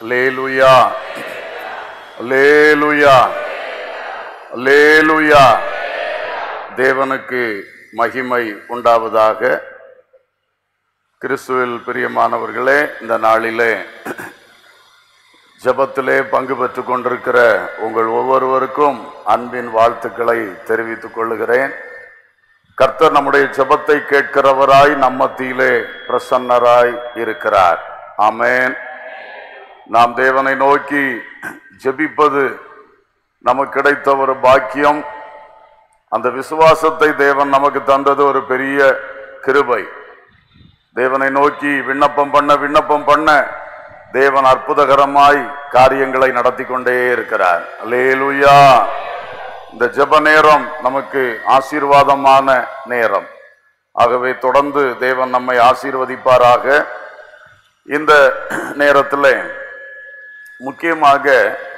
லேலுயா லேலுயா லேலுயா தேவனுக்கு மகிமை உண்டாவதாக கிறிஸ்துவில் பிரியமானவர்களே இந்த நாளிலே ஜெபத்திலே பங்கு பெற்றுக் கொண்டிருக்கிற உங்கள் ஒவ்வொருவருக்கும் அன்பின் வாழ்த்துக்களை தெரிவித்துக் கொள்ளுகிறேன் கர்த்தர் நம்முடைய ஜெபத்தை கேட்கிறவராய் நம்ம மத்தியிலே பிரசன்னராய் இருக்கிறார் ஆமென் நாம் தேவனை நோக்கி ஜெபிப்பது நமக்கு கிடைத்த ஒரு பாக்கியம் அந்த விசுவாசத்தை தேவன் நமக்கு தந்தது ஒரு பெரிய கிருபை தேவனை நோக்கி விண்ணப்பம் பண்ண விண்ணப்பம் பண்ண தேவன் அற்புதகரமாய் காரியங்களை நடத்தி கொண்டே இருக்கிறார் அல்லேலூயா இந்த ஜெப நேரம் நமக்கு ஆசீர்வாதமான நேரம் ஆகவே தொடர்ந்து தேவன் நம்மை ஆசீர்வதிப்பாராக இந்த நேரத்தில் முக்கியமாக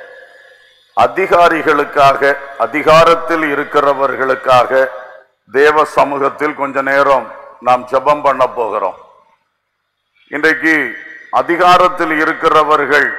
அதிகாரிகளுக்காக அதிகாரத்தில் இருக்கிறவர்களுக்காக தேவ சமூகத்தில் கொஞ்ச நேரம் நாம் ஜெபம் பண்ண போகிறோம் இன்றைக்கு அதிகாரத்தில் இருக்கிறவர்கள்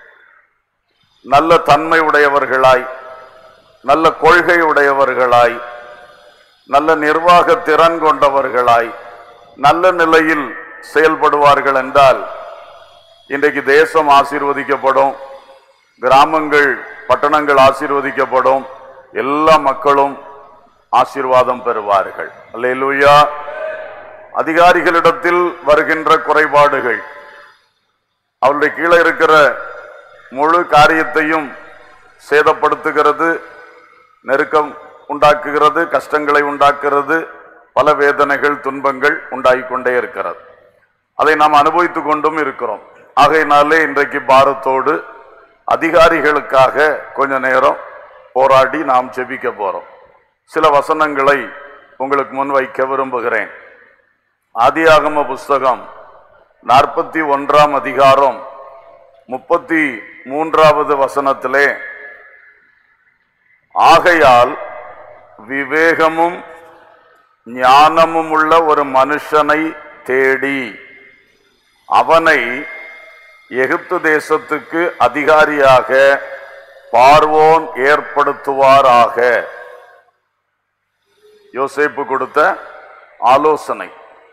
நல்ல தன்மை உடையவர்களாய் நல்ல கொள்கை உடையவர்களாய் நல்ல நிர்வாக திறன் கொண்டவர்களாய் நல்ல நிலையில் செயல்படுவார்கள் என்றால் இன்றைக்கு தேசம் ஆசீர்வதிக்கப்படும் கிராமங்கள் பட்டணங்கள் ஆசீர்வதிக்கப்படும் எல்லா மக்களும் ஆசீர்வாதம் பெறுவார்கள் அல்லேலூயா அதிகாரிகளிடத்தில் வருகின்ற குறைபாடுகள் அவருடைய கீழே இருக்கிற முழு காரியத்தையும் சேதப்படுத்துகிறது நெருக்கம் உண்டாக்குகிறது கஷ்டங்களை உண்டாக்குறது பல வேதனைகள் துன்பங்கள் உண்டாகிக் கொண்டே இருக்கிறது அதை நாம் அனுபவித்துக் கொண்டும் இருக்கிறோம் ஆகையினாலே இன்றைக்கு பாரத்தோடு அதிகாரிகளுக்காக கொஞ்ச நேரம் போராடி நாம் ஜெபிக்க போறோம் சில வசனங்களை உங்களுக்கு முன் வைக்க விரும்புகிறேன் ஆதியாகம புஸ்தகம் நாற்பத்தி ஒன்றாம் அதிகாரம் முப்பத்தி மூன்றாவது வசனத்திலே ஆகையால் விவேகமும் ஞானமும் உள்ள ஒரு மனுஷனை தேடி அவனை எகிப்து தேசத்துக்கு அதிகாரியாக பார்வோன் ஏற்படுத்துவாராக யோசேப்பு கொடுத்த ஆலோசனை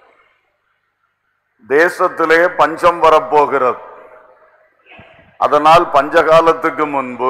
தேசத்திலே பஞ்சம் வரப்போகிறது அதனால் பஞ்சகாலத்துக்கு முன்பு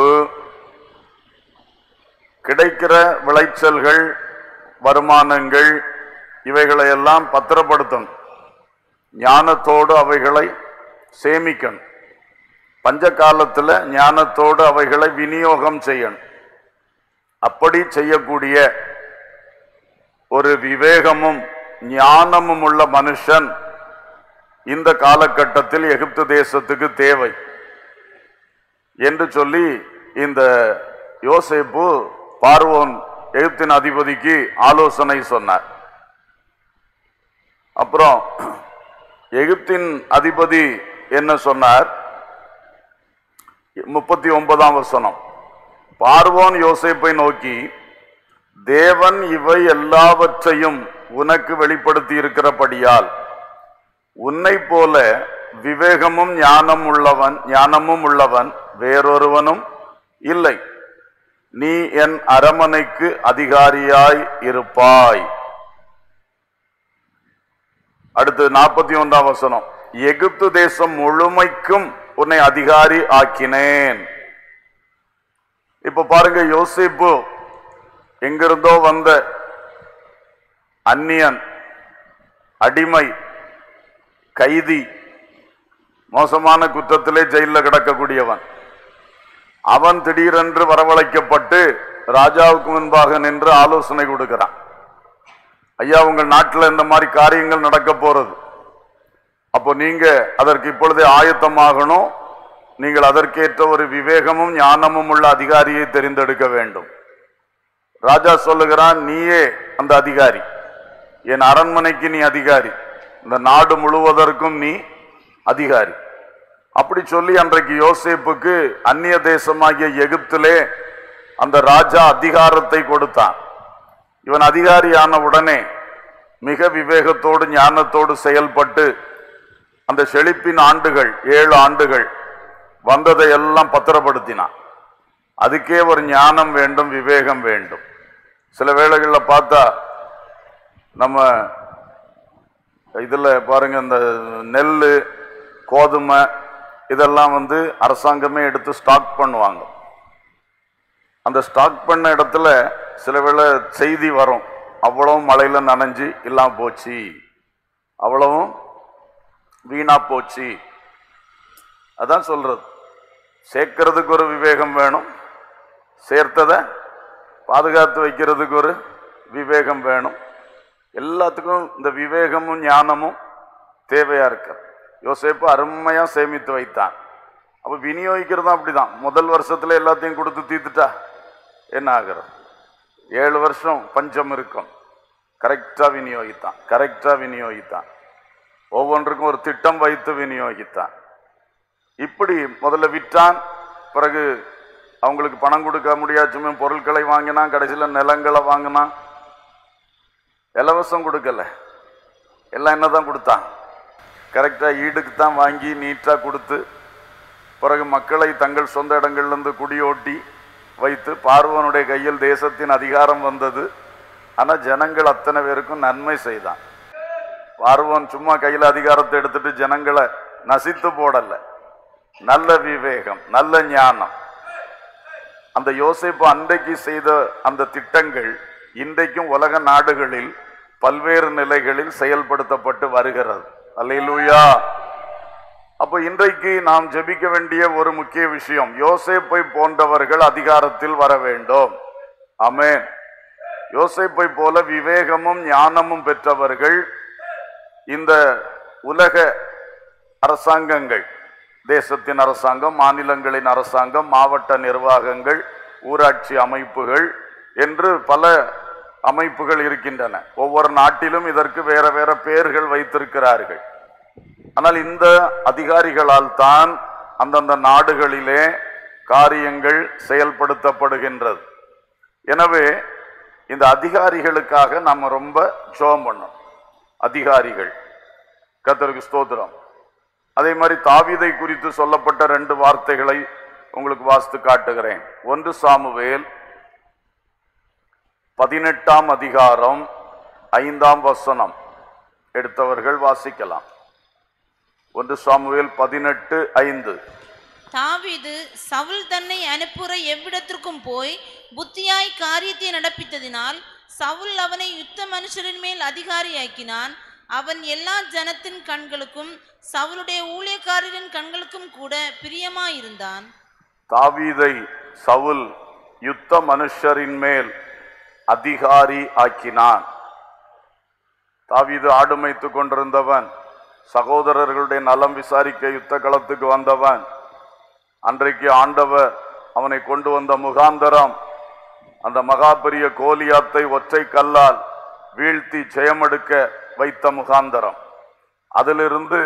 கிடைக்கிற விளைச்சல்கள் வருமானங்கள் இவைகளை எல்லாம் பத்திரப்படுத்தணும் ஞானத்தோடு அவைகளை சேமிக்கணும் பஞ்ச காலத்துல ஞானத்தோடு அவைகளை விநியோகம் செய்யணும் அப்படி செய்யக்கூடிய ஒரு விவேகமும் ஞானமும் உள்ள மனுஷன் இந்த காலகட்டத்தில் எகிப்து தேசத்துக்கு தேவை என்று சொல்லி இந்த யோசேப்பு பார்வோன் எகிப்தின் அதிபதிக்கு ஆலோசனை சொன்னார் அப்புறம் எகிப்தின் அதிபதி என்ன சொன்னார் முப்பத்தி ஒன்பதாம் வசனம் பார்வோன் யோசேப்பை நோக்கி தேவன் இவை எல்லாவற்றையும் உனக்கு வெளிப்படுத்தி இருக்கிறபடியால் உன்னை போல விவேகமும் ஞானம் உள்ளவன் ஞானமும் உள்ளவன் வேறொருவனும் இல்லை நீ என் அரமனைக்கு அதிகாரியாய் இருப்பாய் அடுத்து நாற்பத்தி ஒன்றாம் வசனம் எகிப்து தேசம் முழுமைக்கும் உன்னை அதிகாரி ஆக்கினேன் இப்ப பாருங்க யோசிப்பு எங்கிருந்தோ வந்த அந்நியன் அடிமை கைதி மோசமான குற்றத்திலே ஜெயிலில் கிடக்கக்கூடியவன் அவன் திடீரென்று வரவழைக்கப்பட்டு ராஜாவுக்கு முன்பாக நின்று ஆலோசனை கொடுக்கிறான் ஐயா உங்கள் நாட்டில் இந்த மாதிரி காரியங்கள் நடக்க போறது அப்போ நீங்க அதற்கு இப்பொழுதே ஆயத்தமாகணும் நீங்கள் அதற்கேற்ற ஒரு விவேகமும் ஞானமும் உள்ள அதிகாரியை தெரிந்தெடுக்க வேண்டும் ராஜா சொல்லுகிறான் நீயே அந்த அதிகாரி என் அரண்மனைக்கு நீ அதிகாரி இந்த நாடு முழுவதற்கும் நீ அதிகாரி அப்படி சொல்லி அன்றைக்கு யோசேப்புக்கு அந்நிய தேசமாகிய எகிப்திலே அந்த ராஜா அதிகாரத்தை கொடுத்தான் இவன் அதிகாரியான உடனே மிக விவேகத்தோடு ஞானத்தோடு செயல்பட்டு அந்த செழிப்பின் ஆண்டுகள் ஏழு ஆண்டுகள் வந்ததை எல்லாம் பத்திரப்படுத்தினான் அதுக்கே ஒரு ஞானம் வேண்டும் விவேகம் வேண்டும் சில வேளைகளில் பார்த்தா நம்ம இதில் பாருங்க இந்த நெல் கோதுமை இதெல்லாம் வந்து அரசாங்கமே எடுத்து ஸ்டாக் பண்ணுவாங்க அந்த ஸ்டாக் பண்ண இடத்துல சில வேளை செய்தி வரும் அவ்வளவும் மழையில நனைஞ்சு இல்லாம போச்சு அவ்வளவும் வீணா போச்சு அதான் சொல்றது சேர்க்கறதுக்கு ஒரு விவேகம் வேணும் சேர்த்ததை பாதுகாத்து வைக்கிறதுக்கு ஒரு விவேகம் வேணும் எல்லாத்துக்கும் இந்த விவேகமும் ஞானமும் தேவையா இருக்கு யோசேப்பு அருமையா சேமித்து வைத்தான் அப்ப விநியோகிக்கிறதும் அப்படிதான் முதல் வருஷத்துல எல்லாத்தையும் கொடுத்து தீர்த்துட்டா என்ன ஆகிறது ஏழு வருஷம் பஞ்சம் இருக்கும் கரெக்டா விநியோகித்தான் கரெக்டா விநியோகித்தான் ஒவ்வொன்றுக்கும் ஒரு திட்டம் வைத்து விநியோகித்தான் இப்படி முதல்ல விற்றான் பிறகு அவங்களுக்கு பணம் கொடுக்க முடியாச்சுமே பொருட்களை வாங்கினான் கடைசியில் நிலங்களை வாங்கினான் இலவசம் கொடுக்கல எல்லாம் என்னதான் கொடுத்தான் கரெக்டாக ஈடுக்கு தான் வாங்கி நீட்டாக கொடுத்து பிறகு மக்களை தங்கள் சொந்த இடங்கள்லேருந்து குடியோட்டி வைத்து பார்வனுடைய கையில் தேசத்தின் அதிகாரம் வந்தது ஆனால் ஜனங்கள் அத்தனை பேருக்கும் நன்மை செய்தான் பார்வன் சும்மா கையில் அதிகாரத்தை எடுத்துட்டு ஜனங்களை நசித்து போடல நல்ல விவேகம் நல்ல ஞானம் அந்த யோசேப்பு அன்றைக்கு செய்த அந்த திட்டங்கள் இன்றைக்கும் உலக நாடுகளில் பல்வேறு நிலைகளில் செயல்படுத்தப்பட்டு வருகிறது அல்லேலூயா அப்போ இன்றைக்கு நாம் ஜெபிக்க வேண்டிய ஒரு முக்கிய விஷயம் யோசேப்பை போன்றவர்கள் அதிகாரத்தில் வர வேண்டும் ஆமென் யோசேப்பை போல விவேகமும் ஞானமும் பெற்றவர்கள் இந்த உலக அரசாங்கங்கள் தேசத்தின் அரசாங்கம் மாநிலங்களின் அரசாங்கம் மாவட்ட நிர்வாகங்கள் ஊராட்சி அமைப்புகள் என்று பல அமைப்புகள் இருக்கின்றன ஒவ்வொரு நாட்டிலும் இதற்கு வேற வேற பெயர்கள் வைத்திருக்கிறார்கள் ஆனால் இந்த அதிகாரிகளால் தான் அந்தந்த நாடுகளிலே காரியங்கள் செயல்படுத்தப்படுகின்றது எனவே இந்த அதிகாரிகளுக்காக நம்ம ரொம்ப ஜோம் பண்ணோம் அதிகாரிகள் கர்த்தருக்கு ஸ்தோத்திரம் அதே மாதிரி தாவீதை குறித்து சொல்லப்பட்ட ரெண்டு வார்த்தைகளை உங்களுக்கு வாசித்து காட்டுகிறேன் ஒன்று சாமுவேல் பதினெட்டாம் அதிகாரம் ஐந்தாம் வசனம் எடுத்தவர்கள் வாசிக்கலாம் ஒன்று சாமுவேல் பதினெட்டு ஐந்து தாவீது சவுல் தன்னை அனுப்புற எவ்விடத்திற்கும் போய் புத்தியாய் காரியத்தை நடப்பித்ததினால் சவுல் அவனை யுத்த மனுஷரின் மேல் அதிகாரியாக்கினான் அவன் எல்லா ஜனத்தின் கண்களுக்கும் சவுலுடைய ஊழியக்காரரின் கண்களுக்கும் கூட பிரியமாயிருந்தான் தாவீதை சவுல் யுத்த மனுஷரின் மேல் அதிகாரி ஆக்கினான் தாவீது ஆடு மேய்த்துக் கொண்டிருந்தவன் சகோதரர்களுடைய நலம் விசாரிக்க யுத்த களத்துக்கு வந்தவன் அன்றைக்கு ஆண்டவர் அவனை கொண்டு வந்த முகாந்தரம் அந்த மகா பெரிய கோலியாத்தை ஒற்றை கல்லால் வீழ்த்தி ஜெயமெடுக்க வைத்த முகாந்தரம் அதிலிருந்து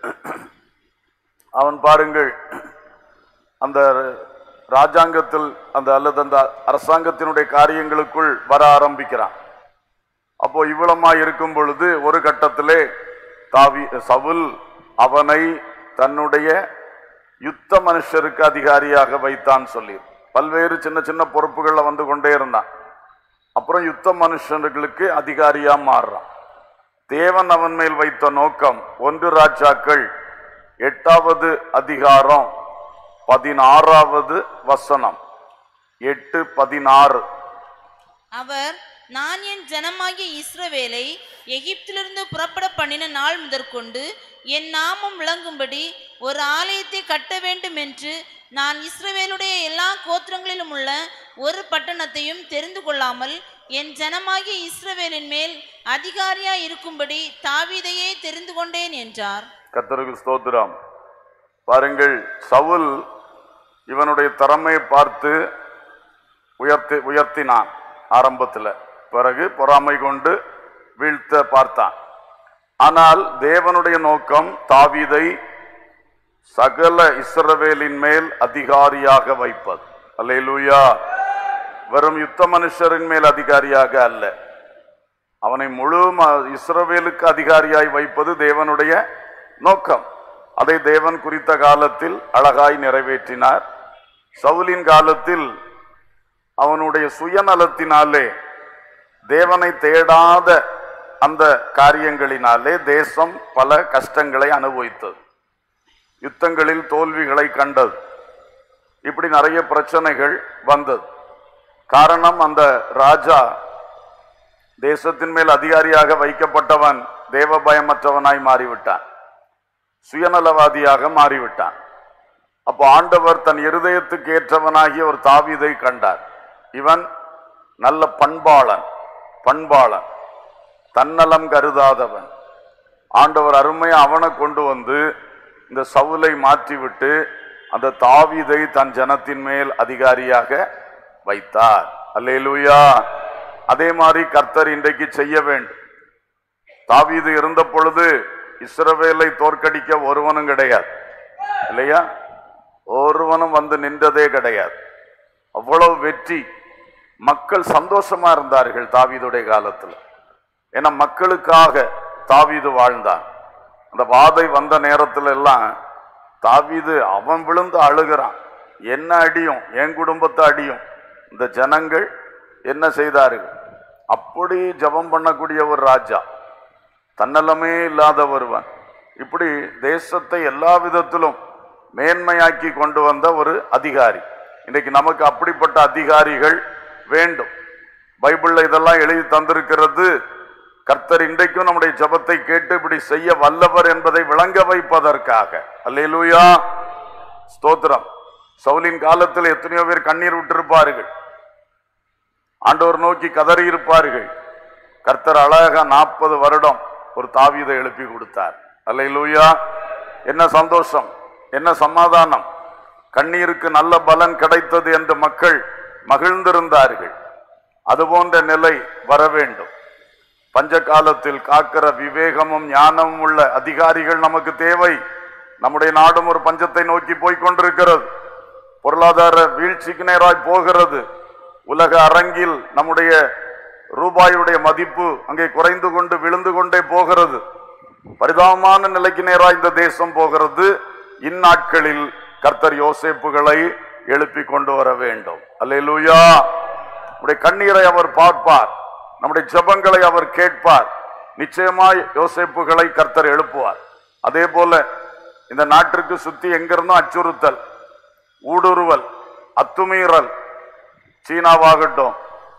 அவன் பாருங்கள் அந்த ராஜாங்கத்தில் அந்த அல்லது அந்த அரசாங்கத்தினுடைய காரியங்களுக்குள் வர ஆரம்பிக்கிறான் அப்போ இவ்வளமாய் இருக்கும் பொழுது ஒரு கட்டத்திலே தாவி சவுல் அவனை தன்னுடைய யுத்த மனுஷருக்கு அதிகாரியாக வைத்தான் சொல்லி பல்வேறு சின்ன சின்ன பொறுப்புகள்ல வந்து கொண்டே இருந்தான் அப்புறம் யுத்த மனுஷர்களுக்கு அதிகாரியா மாறுறான் தேவன் அவன் மேல் வைத்த நோக்கம் ஒன்று ராஜாக்கள் எட்டாவது அதிகாரம் பதினாறாவது வசனம் எட்டு பதினாறு அவர் நான் என் ஜனமாகிய இஸ்ரவேலை எகிப்திலிருந்து புறப்பட பண்ணின நாள் முதற்கொண்டு என் நாமம் விளங்கும்படி ஒரு ஆலயத்தை கட்ட வேண்டும் என்று நான் இஸ்ரவேலுடைய எல்லா கோத்திரங்களிலும் உள்ள ஒரு பட்டணத்தையும் தெரிந்து கொள்ளாமல் என் ஜனமாகிய இஸ்ரவேலின் மேல் அதிகாரியாய் இருக்கும்படி தாவீதையே தெரிந்து கொண்டேன் என்றார் கர்த்தருக்கு ஸ்தோத்திரம் பாருங்கள் சவுல் இவனுடைய திறமையை பார்த்து உயர்த்தி உயர்த்தினான் ஆரம்பத்தில் பிறகு பொறாமை கொண்டு வீழ்த்த பார்த்தான் ஆனால் தேவனுடைய நோக்கம் தாவீதை சகல இஸ்ரவேலின் மேல் அதிகாரியாக வைப்பது அல்லேலூயா வெறும் யுத்த மனுஷரின் மேல் அதிகாரியாக அல்ல அவனை முழு ம- இஸ்ரவேலுக்கு அதிகாரியாய் வைப்பது தேவனுடைய நோக்கம் அதை தேவன் குறித்த காலத்தில் அழகாய் நிறைவேற்றினார் சவுலின் காலத்தில் அவனுடைய சுயநலத்தினாலே தேவனை தேடாத அந்த காரியங்களினாலே தேசம் பல கஷ்டங்களை அனுபவித்தது யுத்தங்களில் தோல்விகளை கண்டது இப்படி நிறைய பிரச்சனைகள் வந்தது காரணம் அந்த ராஜா தேசத்தின் மேல் அதிகாரியாக வைக்கப்பட்டவன் தேவ பயமற்றவனாய் மாறிவிட்டான் சுயநலவாதியாக மாறிவிட்டான் அப்போ ஆண்டவர் தன் இருதயத்துக்கு ஏற்றவனாகிய ஒரு தாவீதை கண்டார் இவன் நல்ல பண்பாளன் பண்பாளன் தன்னலம் கருதாதவன் ஆண்டவர் அருமையா அவனை கொண்டு வந்து இந்த சவுலை மாற்றிவிட்டு அந்த தாவீதை தன் ஜனத்தின் மேல் அதிகாரியாக வைத்தார் அல்லேலூயா அதே மாதிரி கர்த்தர் இன்றைக்கு செய்ய வேண்டும் தாவீது இருந்த பொழுது இஸ்ரவேலை தோற்கடிக்க ஒருவனும் கிடையாது இல்லையா ஒருவனும் வந்து நின்றதே கிடையாது அவ்வளவு வெற்றி மக்கள் சந்தோஷமா இருந்தார்கள் தாவீதுடைய காலத்துல ஏன்னா மக்களுக்காக தாவீது வாழ்ந்தான் அந்த வாதை வந்த நேரத்துல எல்லாம் தாவீது அவன் விழுந்து அழுகிறான் என்ன அடியும் என் குடும்பத்தை அடியும் இந்த ஜனங்கள் என்ன செய்தார்கள் அப்படி ஜெபம் பண்ணக்கூடிய ஒரு ராஜா தன்னலமே இல்லாத ஒருவன் இப்படி தேசத்தை எல்லா விதத்திலும் மேன்மையாக்கி கொண்டு வந்த ஒரு அதிகாரி இன்னைக்கு நமக்கு அப்படிப்பட்ட அதிகாரிகள் வேண்டும் பைபிள்ல இதெல்லாம் எழுதி தந்திருக்கிறது கர்த்தர் இன்றைக்கும் நம்முடைய ஜெபத்தை கேட்டு இப்படி செய்ய வல்லவர் என்பதை விளங்க வைப்பதற்காக அல்லேலூயா ஸ்தோத்திரம் சவுலின் காலத்தில் எத்தனையோ பேர் கண்ணீர் விட்டிருப்பார்கள் ஆண்டவர் நோக்கி கதறி இருப்பார்கள் கர்த்தர் அழகா நாற்பது வருடம் ஒரு தாவீதை எழுப்பி கொடுத்தார் அல்லேலூயா என்ன சந்தோஷம் என்ன சமாதானம் கண்ணீருக்கு நல்ல பலன் கிடைத்தது என்று மக்கள் மகிழ்ந்திருந்தார்கள் அதுபோன்ற நிலை வர வேண்டும் பஞ்ச காலத்தில் காக்கிற விவேகமும் ஞானமும் உள்ள அதிகாரிகள் நமக்கு தேவை நம்முடைய நாடும் ஒரு பஞ்சத்தை நோக்கி போய்க் கொண்டிருக்கிறது பொருளாதார வீழ்ச்சிக்கு நேராய் போகிறது உலக அரங்கில் நம்முடைய ரூபாயுடைய மதிப்பு அங்கே குறைந்து கொண்டு விழுந்து கொண்டே போகிறது பரிதாபமான நிலைக்கு நேராய் இந்த தேசம் போகிறது இந்நாட்களில் கர்த்தர் யோசேப்புகளை எழுப்பி கொண்டு வர வேண்டும் அல்லேலூயா நம்முடைய கண்ணீரை அவர் பார்ப்பார் நம்முடைய ஜெபங்களை அவர் கேட்பார் நிச்சயமாய் யோசேப்புகளை கர்த்தர் எழுப்புவார் அதே போல இந்த நாட்டிற்கு சுத்தி எங்கிருந்தும் அச்சுறுத்தல் ஊடுருவல் அத்துமீறல் சீனாவாகட்டும்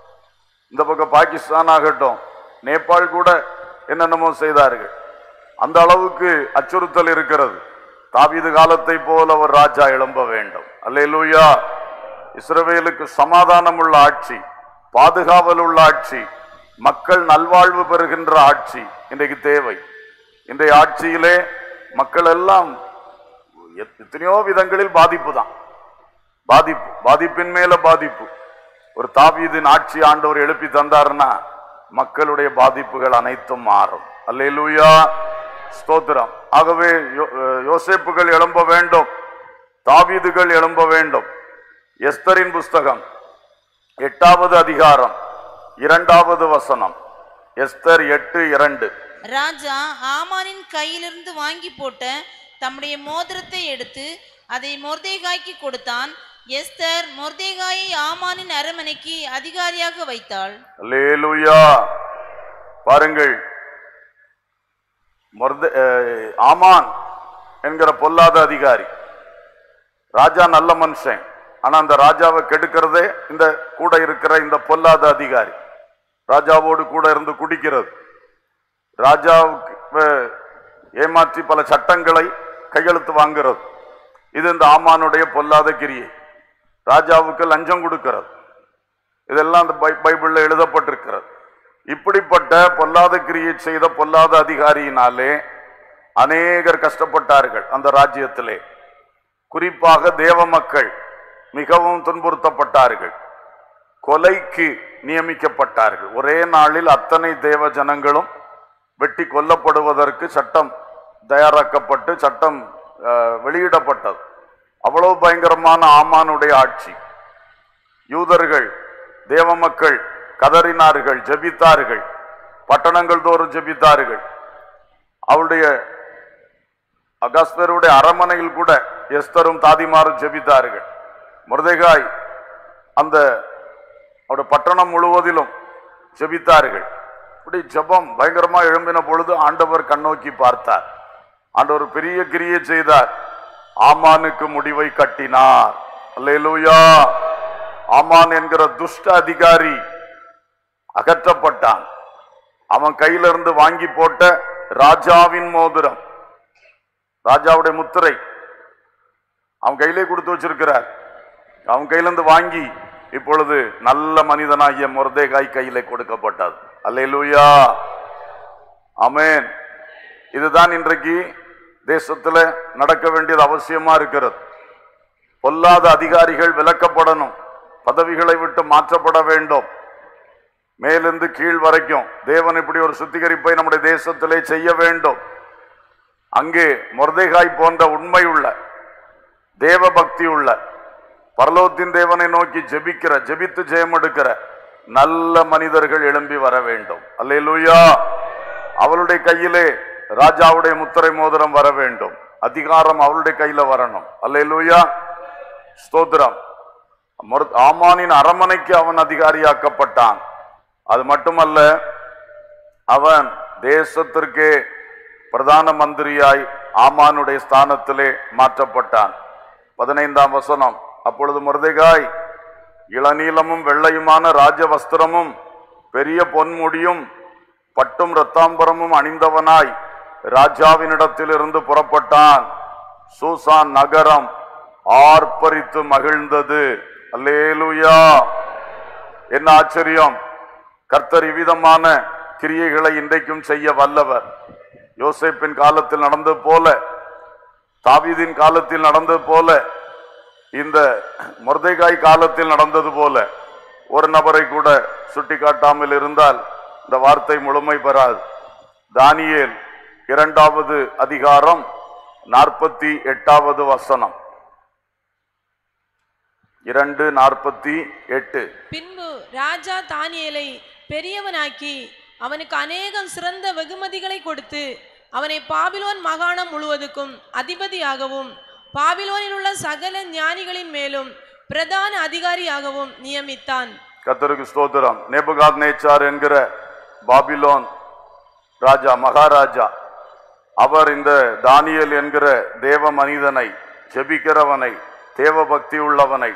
இந்த பக்கம் பாகிஸ்தான் ஆகட்டும் நேபாள் கூட என்னென்னமோ செய்தார்கள் அந்த அளவுக்கு அச்சுறுத்தல் இருக்கிறது தாவீது காலத்தை போல ஒரு ராஜா எழும்ப வேண்டும் அல்லேலூயா இஸ்ரவேலுக்கு சமாதானம் உள்ள ஆட்சி பாதுகாவல் உள்ள ஆட்சி மக்கள் நல்வாழ்வு பெறுகின்ற ஆட்சி இன்றைக்கு தேவை இன்றைய ஆட்சியிலே மக்கள் எல்லாம் எத்- எத்தனையோ விதங்களில் பாதிப்பு தான் பாதிப்பு பாதிப்பின் மேல பாதிப்பு ஒரு தாவீதின் ஆட்சி ஆண்டவர் எழுப்பி தந்தாருன்னா மக்களுடைய பாதிப்புகள் அனைத்தும் மாறும் அல்லேலூயா ஸ்தோத்திரம் ஆகவே யோ- அஹ் யோசேப்புகள் எழும்ப வேண்டும் தாவீதுகள் எழும்ப வேண்டும் எஸ்தரின் புஸ்தகம் எட்டாவது அதிகாரம் இரண்டாவது வசனம் எஸ்தர் எட்டு இரண்டு ராஜா ஆமானின் கையிலிருந்து வாங்கி போட்ட தம்முடைய மோதிரத்தை எடுத்து அதை மொர்தேகாய்க்கு கொடுத்தான் எஸ்தர் மொர்தேகாயை ஆமானின் அரமனைக்கு அதிகாரியாக வைத்தாள் அல்லேலூயா பாருங்கள் மொர்த- அஹ், ஆமான் என்கிற பொல்லாத அதிகாரி ராஜா நல்ல மனுஷன் ஆனா அந்த ராஜாவை கெடுக்கிறதே இந்த கூட இருக்கிற இந்த பொல்லாத அதிகாரி ராஜாவோடு கூட இருந்து குடிக்கிறது ராஜாவுக்கு அஹ், ஏமாற்றி பல சட்டங்களை கையெழுத்து வாங்குறது இது இந்த ஆமானுடைய பொல்லாத கிரியை ராஜாவுக்கு லஞ்சம் கொடுக்கிறது இதெல்லாம் அந்த பை- பைபிள்ல எழுதப்பட்டிருக்கிறது இப்படிப்பட்ட பொல்லாத கிரியை செய்த பொல்லாத அதிகாரியினாலே அநேகர் கஷ்டப்பட்டார்கள் அந்த ராஜ்யத்திலே குறிப்பாக தேவ மக்கள் மிகவும் துன்புறுத்தப்பட்டார்கள் கொலைக்கு நியமிக்கப்பட்டார்கள் ஒரே நாளில் அத்தனை தேவ ஜனங்களும் வெட்டி கொல்லப்படுவதற்கு சட்டம் தயாராக்கப்பட்டு சட்டம் அஹ், வெளியிடப்பட்டது அவ்வளவு பயங்கரமான ஆமானுடைய ஆட்சி யூதர்கள் தேவ மக்கள் கதறினார்கள் ஜெபித்தார்கள் பட்டணங்கள் தோறும் ஜெபித்தார்கள் அவருடைய அகஸ்தருடைய அரமனையில் கூட எஸ்தரும் தாதிமாரும் ஜெபித்தார்கள் முருதைகாய் அந்த அவருடைய பட்டணம் முழுவதிலும் ஜெபித்தார்கள் இப்படி ஜெபம் பயங்கரமா எழும்பின பொழுது ஆண்டவர் கண்ணோக்கி பார்த்தார் ஆண்டவர் பெரிய கிரியை செய்தார் ஆமானுக்கு முடிவை கட்டினார் அல்லேலூயா ஆமான் என்கிற துஷ்ட அதிகாரி அகற்றப்பட்டான் அவன் கையில இருந்து வாங்கி போட்ட ராஜாவின் மோதிரம் ராஜாவுடைய முத்திரை அவன் கையிலே கொடுத்து வச்சிருக்கிறார் அவன் கையில இருந்து வாங்கி இப்பொழுது நல்ல மனிதனாகிய முருதேகாய் கையிலே கொடுக்கப்பட்டது அல்லேலூயா ஆமென் இதுதான் இன்றைக்கு தேசத்துல நடக்க வேண்டியது அவசியமா இருக்கிறது பொல்லாத அதிகாரிகள் விலக்கப்படணும் பதவிகளை விட்டு மாற்றப்பட வேண்டும் மேலிருந்து கீழ் வரைக்கும் தேவன் இப்படி ஒரு சுத்திகரிப்பை நம்முடைய தேசத்திலே செய்ய வேண்டும் அங்கே மொர்தேகாய் போன்ற உண்மை உள்ள தேவ பக்தி உள்ள பரலோகத்தின் தேவனை நோக்கி ஜெபிக்கிற ஜெபித்து ஜெயம் எடுக்கிற நல்ல மனிதர்கள் எழும்பி வர வேண்டும் அல்லேலூயா அவளுடைய கையிலே ராஜாவுடைய முத்திரை மோதிரம் வர வேண்டும் அதிகாரம் அவளுடைய கையில வரணும் அல்லேலூயா ஸ்தோத்திரம் மொர்- ஆமானின் அரமனைக்கு அவன் அதிகாரியாக்கப்பட்டான் அது மட்டுமல்ல அவன் தேசத்திற்கே பிரதான மந்திரியாய் ஆமானுடைய ஸ்தானத்திலே மாற்றப்பட்டான் பதினைந்தாம் வசனம் அப்பொழுது முருதைகாய் இளநீலமும் வெள்ளையுமான ராஜ வஸ்திரமும் பெரிய பொன்முடியும் பட்டும் இரத்தாம்பரமும் அணிந்தவனாய் ராஜாவினிடத்திலிருந்து புறப்பட்டான் சூசான் நகரம் ஆர்ப்பரித்து மகிழ்ந்தது அல்லேலூயா என்ன ஆச்சரியம் கர்த்தர் இவ்விதமான கிரியைகளை இன்றைக்கும் செய்ய வல்லவர் யோசேப்பின் காலத்தில் நடந்தது போல தாவீதின் காலத்தில் நடந்தது போல இந்த மொர்தேகாய் காலத்தில் நடந்தது போல ஒரு நபரை கூட சுட்டி காட்டாமல் இருந்தால் இந்த வார்த்தை முழுமை பெறாது தானியேல் இரண்டாவது அதிகாரம் நாற்பத்தி எட்டாவது வசனம் இரண்டு நாற்பத்தி எட்டு பின்பு ராஜா தானியேலை பெரியவனாக்கி அவனுக்கு அநேகம் சிறந்த வெகுமதிகளை கொடுத்து அவனை பாபிலோன் மாகாணம் முழுவதுக்கும் அதிபதியாகவும் பாபிலோனில் உள்ள சகல ஞானிகளின் மேலும் பிரதான அதிகாரியாகவும் நியமித்தான் கத்தருக்கு ஸ்தோத்திரம் நேபுகாத் நேச்சார் என்கிற பாபிலோன் ராஜா மகாராஜா அவர் இந்த தானியேல் என்கிற தேவ மனிதனை ஜெபிக்கிறவனை தேவ பக்தி உள்ளவனை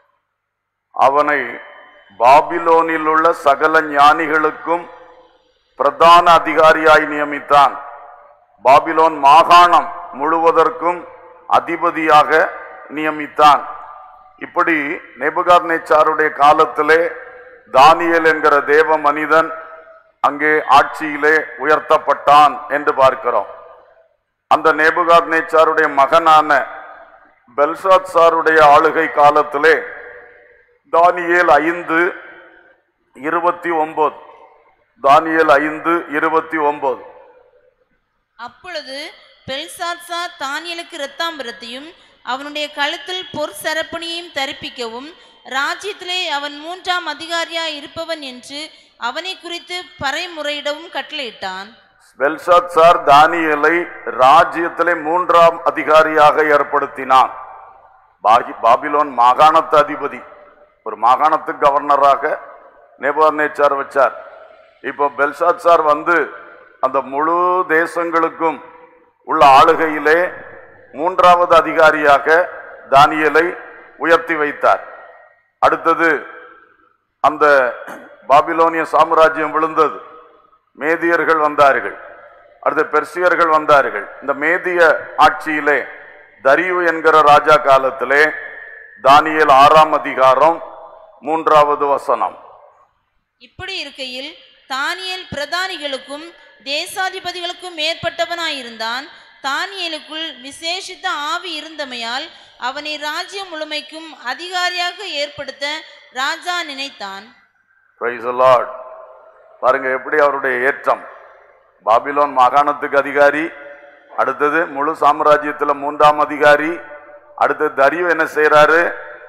அவனை பாபிலோனில் உள்ள சகல ஞானிகளுக்கும் பிரதான அதிகாரியாய் நியமித்தான் பாபிலோன் மாகாணம் முழுவதற்கும் அதிபதியாக நியமித்தான் இப்படி நெபுகாத் நேச்சாருடைய காலத்திலே தானியேல் என்கிற தேவ மனிதன் அங்கே ஆட்சியிலே உயர்த்தப்பட்டான் என்று பார்க்கிறோம் அந்த நேபுகாத் நேச்சாருடைய மகனான பெல்சாத் சாருடைய ஆளுகை காலத்திலே தானியேல் ஐந்து இருபத்தி ஒன்பது தானியேல் ஐந்து இருபத்தி ஒன்பது அப்பொழுது பெல்சாத்சா தானியலுக்கு இரத்தாம்பரத்தையும் அவனுடைய கழுத்தில் பொற் சரப்பணியையும் தரிப்பிக்கவும் ராஜ்யத்திலே அவன் மூன்றாம் அதிகாரியாய் இருப்பவன் என்று அவனை குறித்து பறைமுறையிடவும் கட்டளையிட்டான் பெல்சாத் சார் தானியேலை ராஜ்யத்திலே மூன்றாம் அதிகாரியாக ஏற்படுத்தினான் பாகி- பாபிலோன் மாகாணத்து அதிபதி ஒரு மாகாணத்துக்கு கவர்னராக நேபுகாத்நேச்சார் வச்சார் இப்போ பெல்சாத் சார் வந்து அந்த முழு தேசங்களுக்கும் உள்ள ஆளுகையிலே மூன்றாவது அதிகாரியாக தானியேலை உயர்த்தி வைத்தார் அடுத்தது அந்த பாபிலோனிய சாம்ராஜ்யம் விழுந்தது மேதியர்கள் வந்தார்கள் அடுத்து பெர்சியர்கள் வந்தார்கள் இந்த மேதிய ஆட்சியிலே தரியு என்கிற ராஜா காலத்திலே தானியேல் ஆறாம் அதிகாரம் மூன்றாவது வசனம் இப்படி இருக்கையில் தானியேல் பிரதானிகளுக்கும் தேசாதிபதிகளுக்கும் மேற்பட்டவனாயிருந்தான் தானியேலுக்குள் விசேஷித்த ஆவி இருந்தமையால் அவனை ராஜ்யம் முழுமைக்கும் அதிகாரியாக ஏற்படுத்த ராஜா நினைத்தான் Praise the Lord. பாருங்க எப்படி அவருடைய ஏற்றம் பாபிலோன் மாகாணத்துக்கு அதிகாரி அடுத்தது முழு சாம்ராஜ்யத்துல மூன்றாம் அதிகாரி அடுத்தது தரியு என்ன செய்யறாரு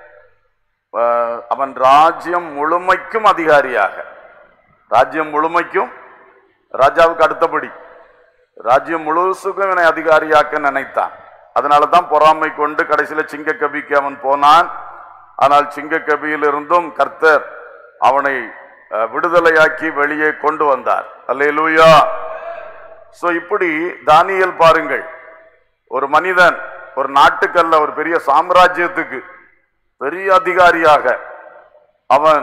அஹ், அவன் ராஜ்யம் முழுமைக்கும் அதிகாரியாக ராஜ்யம் முழுமைக்கும் ராஜாவுக்கு அடுத்தபடி ராஜ்யம் முழுசுக்கும் இவனை அதிகாரியாக்க நினைத்தான் அதனால தான் பொறாமை கொண்டு கடைசியில சிங்கக்கபிக்கு அவன் போனான் ஆனால் சிங்கக்கபியிலிருந்தும் கர்த்தர் அவனை அஹ், விடுதலையாக்கி வெளியே கொண்டு வந்தார் அல்லேலூயா சோ இப்படி தானியேல் பாருங்கள் ஒரு மனிதன் ஒரு நாட்டுக்கல்ல ஒரு பெரிய சாம்ராஜ்யத்துக்கு பெரிய அதிகாரியாக அவன்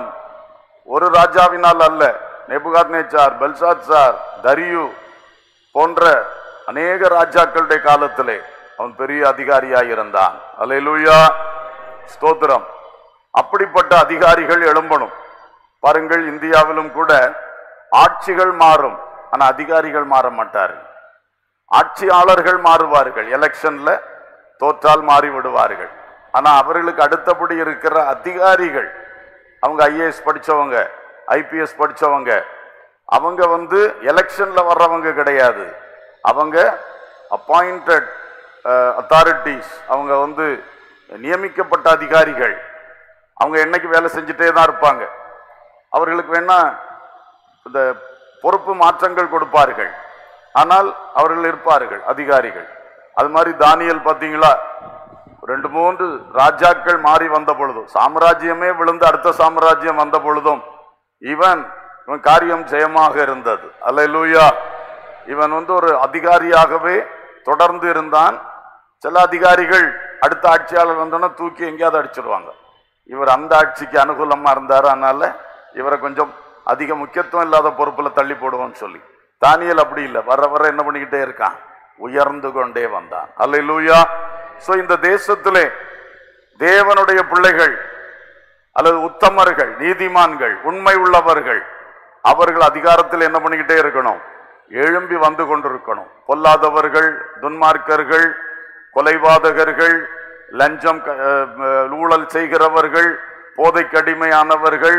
ஒரு ராஜாவினால் அல்ல நெபுகாத் நேச்சார் பெல்சாத்சார் தரியு போன்ற அநேக ராஜாக்களுடைய காலத்திலே அவன் பெரிய அதிகாரியாய் இருந்தான் அல்லேலூயா ஸ்தோத்திரம் அப்படிப்பட்ட அதிகாரிகள் எழும்பணும் பாருங்கள் இந்தியாவிலும் கூட ஆட்சிகள் மாறும் ஆனா அதிகாரிகள் மாற மாட்டார்கள் ஆட்சியாளர்கள் மாறுவார்கள் எலெக்ஷன்ல தோற்றால் மாறி விடுவார்கள் ஆனா அவர்களுக்கு அடுத்தபடி இருக்கிற அதிகாரிகள் அவங்க ஐஏஎஸ் படிச்சவங்க ஐபிஎஸ் படிச்சவங்க அவங்க வந்து எலெக்ஷன்ல வர்றவங்க கிடையாது அவங்க அப்பாயிண்டட் அத்தாரிட்டிஸ் அவங்க வந்து நியமிக்கப்பட்ட அதிகாரிகள் அவங்க என்னைக்கு வேலை செஞ்சுட்டே தான் இருப்பாங்க அவர்களுக்கு வேணா இந்த பொறுப்பு மாற்றங்கள் கொடுப்பார்கள் ஆனால் அவர்கள் இருப்பார்கள் அதிகாரிகள் அது மாதிரி தானியல் பார்த்தீங்களா ரெண்டு மூன்று ராஜாக்கள் மாறி வந்த பொழுதும் சாம்ராஜ்யமே விழுந்து அடுத்த சாம்ராஜ்யம் வந்த பொழுதும் இவன் இவன் காரியம் ஜெயமாக இருந்தது அல்லேலூயா இவன் வந்து ஒரு அதிகாரியாகவே தொடர்ந்து இருந்தான் சில அதிகாரிகள் அடுத்த ஆட்சியாளர் வந்தோன்னா தூக்கி எங்கேயாவது அடிச்சிடுவாங்க இவர் அந்த ஆட்சிக்கு அனுகூலமா இருந்தாரு அதனால இவரை கொஞ்சம் அதிக முக்கியத்துவம் இல்லாத பொறுப்புல தள்ளி போடுவோம்னு சொல்லி தானியல் அப்படி இல்லை வர வர என்ன பண்ணிக்கிட்டே இருக்கான் உயர்ந்து கொண்டே வந்தான் அல்லேலூயா சோ இந்த தேசத்திலே தேவனுடைய பிள்ளைகள் அல்லது உத்தமர்கள் நீதிமான்கள் உண்மை உள்ளவர்கள் அவர்கள் அதிகாரத்தில் என்ன பண்ணிக்கிட்டே இருக்கணும் எழும்பி வந்து கொண்டிருக்கணும் பொல்லாதவர்கள் துன்மார்க்கர்கள் கொலைபாதகர்கள் லஞ்சம் க- அஹ், ஊழல் செய்கிறவர்கள் போதைக்கு அடிமையானவர்கள்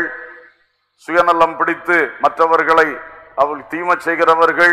சுயநலம் பிடித்து மற்றவர்களை அவள் தீமை செய்கிறவர்கள்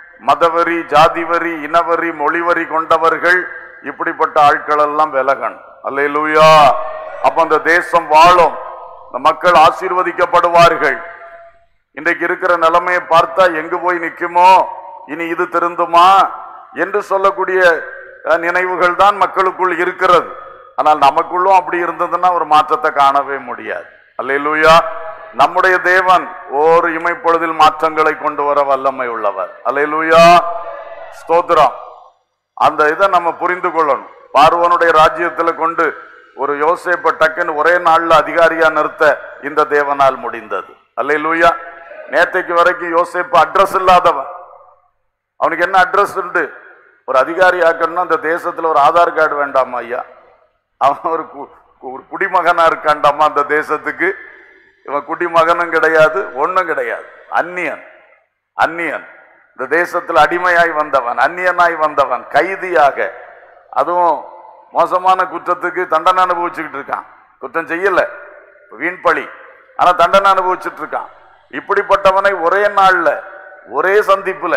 மதவரி ஜாதிவரி இனவரி மொழிவரி கொண்டவர்கள் இப்படிப்பட்ட ஆட்கள் எல்லாம் விலகன் அல்லேலூயா அப்ப அந்த தேசம் வாழும் இந்த மக்கள் ஆசீர்வதிக்கப்படுவார்கள் இன்றைக்கு இருக்கிற நிலைமையை பார்த்தா எங்கு போய் நிக்குமோ இனி இது திருந்துமா என்று சொல்லக்கூடிய அஹ், நினைவுகள் தான் மக்களுக்குள் இருக்கிறது ஆனால் நமக்குள்ளும் அப்படி இருந்ததுன்னா ஒரு மாற்றத்தை காணவே முடியாது அல்லேலூயா நம்முடைய தேவன் ஓர் இமைப்பொழுதில் மாற்றங்களை கொண்டு வர வல்லமை உள்ளவர் அல்லேலூயா ஸ்தோத்திரம் அந்த இதை நம்ம புரிந்து கொள்ளணும் பார்வனுடைய ராஜ்யத்துல கொண்டு ஒரு யோசேப்பை டக்குன்னு ஒரே நாள்ல அதிகாரியா நிறுத்த இந்த தேவனால் முடிந்தது அல்லேலூயா நேத்தைக்கு வரைக்கும் யோசேப்பு அட்ரஸ் இல்லாதவன் அவனுக்கு என்ன அட்ரஸ் உண்டு ஒரு அதிகாரி ஆக்கணும்னா அந்த தேசத்துல ஒரு ஆதார் கார்டு வேண்டாமா ஐயா அவன் ஒரு கு- ஒரு குடிமகனா இருக்காண்டாமா அந்த தேசத்துக்கு இவன் குடிமகனும் கிடையாது ஒண்ணும் கிடையாது அந்நியன் அந்நியன் இந்த தேசத்தில் அடிமையாய் வந்தவன் அந்நியனாய் வந்தவன் கைதியாக அதுவும் மோசமான குற்றத்துக்கு தண்டனை அனுபவிச்சுக்கிட்டு இருக்கான் குற்றம் செய்யல வீண்பழி ஆனா தண்டனை அனுபவிச்சுட்டு இருக்கான் இப்படிப்பட்டவனை ஒரே நாள்ல ஒரே சந்திப்புல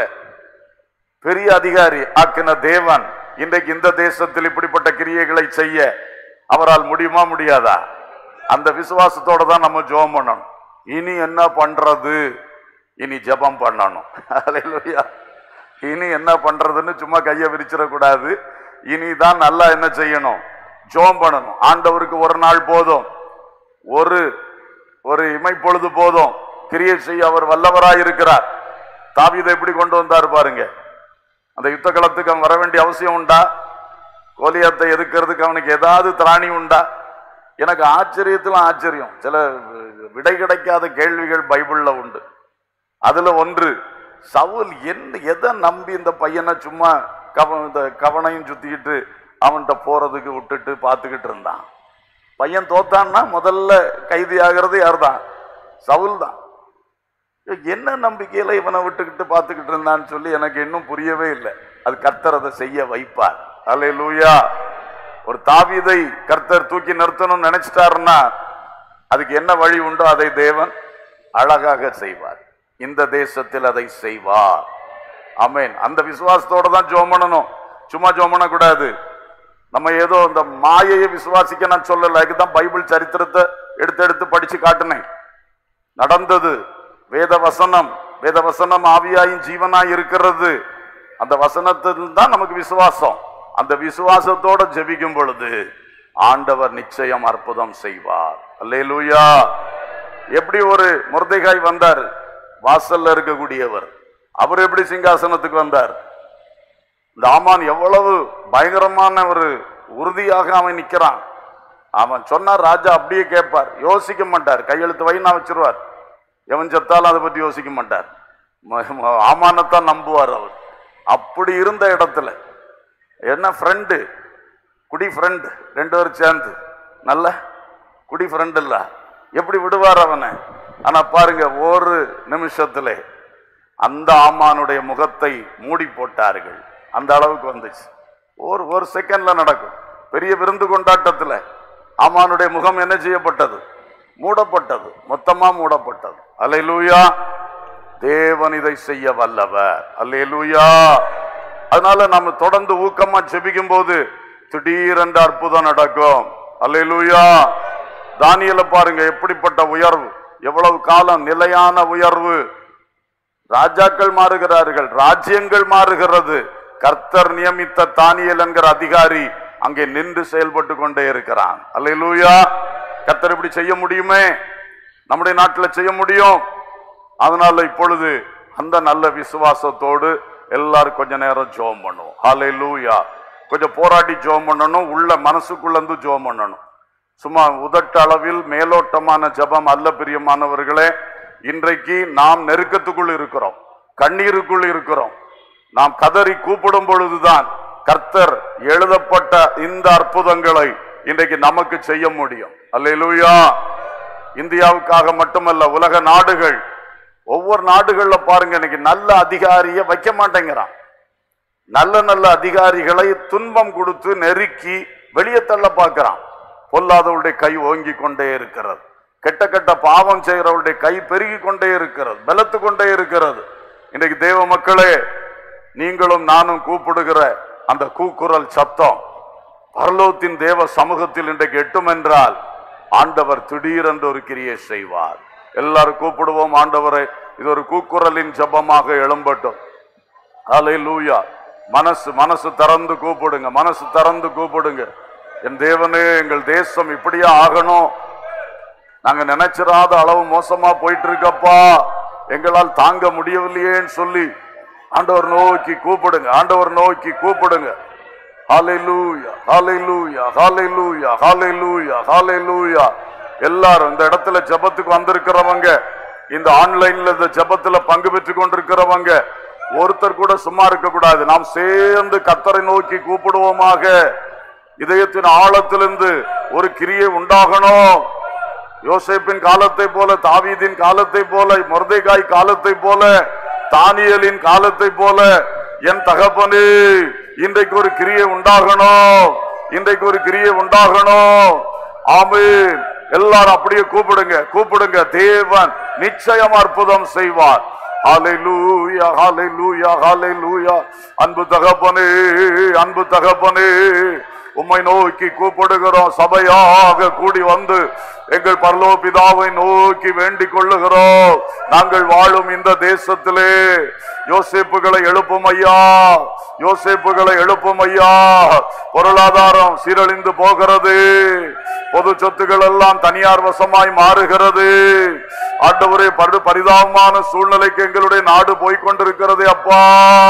பெரிய அதிகாரி ஆக்கின தேவன் இன்றைக்கு இந்த தேசத்தில் இப்படிப்பட்ட கிரியைகளை செய்ய அவரால் முடியுமா முடியாதா அந்த விசுவாசத்தோட தான் நம்ம ஜெபம் பண்ணணும் இனி என்ன பண்றது இனி ஜெபம் பண்ணணும் அல்லேலூயா இனி என்ன பண்றதுன்னு சும்மா கையை விரிச்சிடக்கூடாது இனி தான் நல்லா என்ன செய்யணும் ஜெபம் பண்ணணும் ஆண்டவருக்கு ஒரு நாள் போதும் ஒரு ஒரு இமைப்பொழுது போதும் கிரியை செய்ய அவர் வல்லவராய் இருக்கிறார் தாவீதை எப்படி கொண்டு வந்தார் பாருங்க அந்த யுத்த களத்துக்கு அவன் வர வேண்டிய அவசியம் உண்டா கோலியாத்தை எதுக்கிறதுக்கு அவனுக்கு ஏதாவது திராணி உண்டா எனக்கு ஆச்சரியத்துல ஆச்சரியம் சில விடை கிடைக்காத கேள்விகள் பைபிள்ல உண்டு அதுல ஒன்று சவுல் என்ன எதை நம்பி இந்த பையனை சும்மா கவ இந்த கவனையும் சுத்திக்கிட்டு அவன்கிட்ட போறதுக்கு விட்டுட்டு பார்த்துக்கிட்டு இருந்தான் பையன் தோத்தான்னா முதல்ல கைதி ஆகிறது யார்தான் சவுல் தான் என்ன நம்பிக்கையில இவனை விட்டுக்கிட்டு பார்த்துக்கிட்டு இருந்தான்னு சொல்லி எனக்கு இன்னும் புரியவே இல்லை அது கர்த்தர் அதை செய்ய வைப்பார் அல்லேலூயா ஒரு தாவீதை கர்த்தர் தூக்கி நிறுத்தணும்னு நினைச்சிட்டாருன்னா அதுக்கு என்ன வழி உண்டோ அதை தேவன் அழகாக செய்வார் இந்த தேசத்தில் அதை செய்வார் ஆமென் அந்த விசுவாசத்தோட தான் ஜோம் பண்ணணும் சும்மா ஜோம் பண்ணக்கூடாது நம்ம ஏதோ இந்த மாயையை விசுவாசிக்க நான் சொல்லல இதுதான் பைபிள் சரித்திரத்தை எடுத்து எடுத்து படிச்சு காட்டினேன் நடந்தது வேத வசனம் வேத வசனம் ஆவியாயும் ஜீவனாய் இருக்கிறது அந்த வசனத்தில் தான் நமக்கு விசுவாசம் அந்த விசுவாசத்தோட ஜெபிக்கும் பொழுது ஆண்டவர் நிச்சயம் அற்புதம் செய்வார் அல்லேலூயா எப்படி ஒரு முருதைகாய் வந்தார் வாசல்ல இருக்கக்கூடியவர் அவர் எப்படி சிங்காசனத்துக்கு வந்தார் இந்த ஆமான் எவ்வளவு பயங்கரமான ஒரு உறுதியாக அவன் நிக்கிறான் அவன் சொன்னார் ராஜா அப்படியே கேட்பார் யோசிக்க மாட்டார் கையெழுத்து வைனா வச்சிருவார் எவன் செத்தாலும் அதை பத்தி யோசிக்க மாட்டார் ம- ம- ஆமானத்தான் நம்புவார் அவர் அப்படி இருந்த இடத்துல என்ன ஃப்ரெண்டு குடி ஃப்ரெண்டு ரெண்டு பேரும் சேர்ந்து நல்ல குடி ஃப்ரெண்ட் இல்ல எப்படி விடுவார் அவனை ஆனா பாருங்க ஒரு நிமிஷத்துல அந்த ஆமானுடைய முகத்தை மூடி போட்டார்கள் அந்த அளவுக்கு வந்துச்சு ஒரு ஒரு செகண்ட்ல நடக்கும் பெரிய விருந்து கொண்டாட்டத்துல ஆமானுடைய முகம் என்ன செய்யப்பட்டது மூடப்பட்டது மொத்தமா மூடப்பட்டது அல்லேலூயா தேவன் இதை செய்ய வல்லவர் அல்லேலூயா அதனால நம்ம தொடர்ந்து ஊக்கமா ஜெபிக்கும் போது திடீரென்று அற்புதம் நடக்கும் அல்லேலூயா தானியல பாருங்க எப்படிப்பட்ட உயர்வு எவ்வளவு காலம் நிலையான உயர்வு ராஜாக்கள் மாறுகிறார்கள் ராஜ்யங்கள் மாறுகிறது கர்த்தர் நியமித்த தானியல் என்கிற அதிகாரி அங்கே நின்று செயல்பட்டு கொண்டே இருக்கிறான் அல்லேலூயா கர்த்தர் இப்படி செய்ய முடியுமே நம்முடைய நாட்டில் செய்ய முடியும் அதனால இப்பொழுது அந்த நல்ல விசுவாசத்தோடு எல்லாரும் கொஞ்ச நேரம் ஜெபம் பண்ணுவோம் ஹalleluya கொஞ்சம் போராடி ஜெபம் பண்ணணும் உள்ள மனசுக்குள்ள இருந்து ஜெபம் பண்ணணும் சும்மா உதட்டு அளவில் மேலோட்டமான ஜெபம் அல்ல பிரியமானவர்களே இன்றைக்கு நாம் நெருக்கத்துக்குள் இருக்கிறோம் கண்ணீருக்குள் இருக்கிறோம் நாம் கதறி கூப்பிடும் பொழுதுதான் கர்த்தர் எழுதப்பட்ட இந்த அற்புதங்களை இன்றைக்கு நமக்கு செய்ய முடியும் அல்லேலூயா இந்தியாவுக்காக மட்டுமல்ல உலக நாடுகள் ஒவ்வொரு நாடுகள்ல பாருங்க இன்னைக்கு நல்ல அதிகாரியை வைக்க மாட்டேங்கிறான் நல்ல நல்ல அதிகாரிகளை துன்பம் கொடுத்து நெருக்கி வெளியே தள்ள பார்க்கிறான் பொல்லாதவருடைய கை ஓங்கி கொண்டே இருக்கிறது கெட்ட கெட்ட பாவம் செய்கிறவருடைய கை பெருகி கொண்டே இருக்கிறது பலத்து கொண்டே இருக்கிறது இன்றைக்கு தேவ மக்களே நீங்களும் நானும் கூப்பிடுகிற அந்த கூக்குரல் சத்தம் பரலோகத்தின் தேவ சமூகத்தில் இன்றைக்கு எட்டும் என்றால் ஆண்டவர் திடீரென்று ஒரு கிரியை செய்வார் எல்லாரும் கூப்பிடுவோம் ஆண்டவரை இது ஒரு கூக்குரலின் ஜெபமாக எழும்பட்டும் ஹalleluya மனசு மனசு திறந்து கூப்பிடுங்க மனசு திறந்து கூப்பிடுங்க என் தேவனே எங்கள் தேசம் இப்படியே ஆகணும் நாங்க நினைச்சிராத அளவு மோசமா போயிட்டு இருக்கப்பா எங்களால் தாங்க முடியவில்லையேன்னு சொல்லி ஆண்டவர் நோக்கி கூப்பிடுங்க ஆண்டவர் நோக்கி கூப்பிடுங்க ஹalleluya ஹalleluya ஹalleluya ஹalleluya ஹalleluya எல்லாரும் இந்த இடத்துல ஜெபத்துக்கு வந்திருக்கிறவங்க இந்த ஆன்லைன்ல இந்த ஜெபத்துல பங்கு பெற்று கொண்டிருக்கிறவங்க ஒருத்தர் கூட சும்மா இருக்க கூடாது நாம் சேர்ந்து கத்தரை நோக்கி கூப்பிடுவோமாக இதயத்தின் ஆழத்திலிருந்து ஒரு கிரியை உண்டாகணும் யோசேப்பின் காலத்தை போல தாவீதின் காலத்தை போல மொர்தேகாய் காலத்தை போல தானியலின் காலத்தை போல என் தகப்பனே இன்றைக்கு ஒரு கிரியை உண்டாகணும் இன்றைக்கு ஒரு கிரியை உண்டாகணும் ஆமென் எல்லாரும் அப்படியே கூப்பிடுங்க கூப்பிடுங்க தேவன் நிச்சயம் அற்புதம் செய்வார் ஹalleluya ஹalleluya ஹalleluya அன்பு தகப்பனே அன்பு தகப்பனே உம்மை நோக்கி கூப்பிடுகிறோம் சபையாக கூடி வந்து எங்கள் பரலோ பிதாவை நோக்கி வேண்டிக் கொள்ளுகிறோம் நாங்கள் வாழும் இந்த தேசத்திலே யோசேப்புகளை எழுப்பும் ஐயா யோசேப்புகளை எழுப்பும் ஐயா பொருளாதாரம் சீரழிந்து போகிறது பொது சொத்துக்கள் எல்லாம் தனியார் வசமாய் மாறுகிறது ஆண்டவரே படு பரிதாபமான சூழ்நிலைக்கு எங்களுடைய நாடு போய்கொண்டிருக்கிறது அப்பா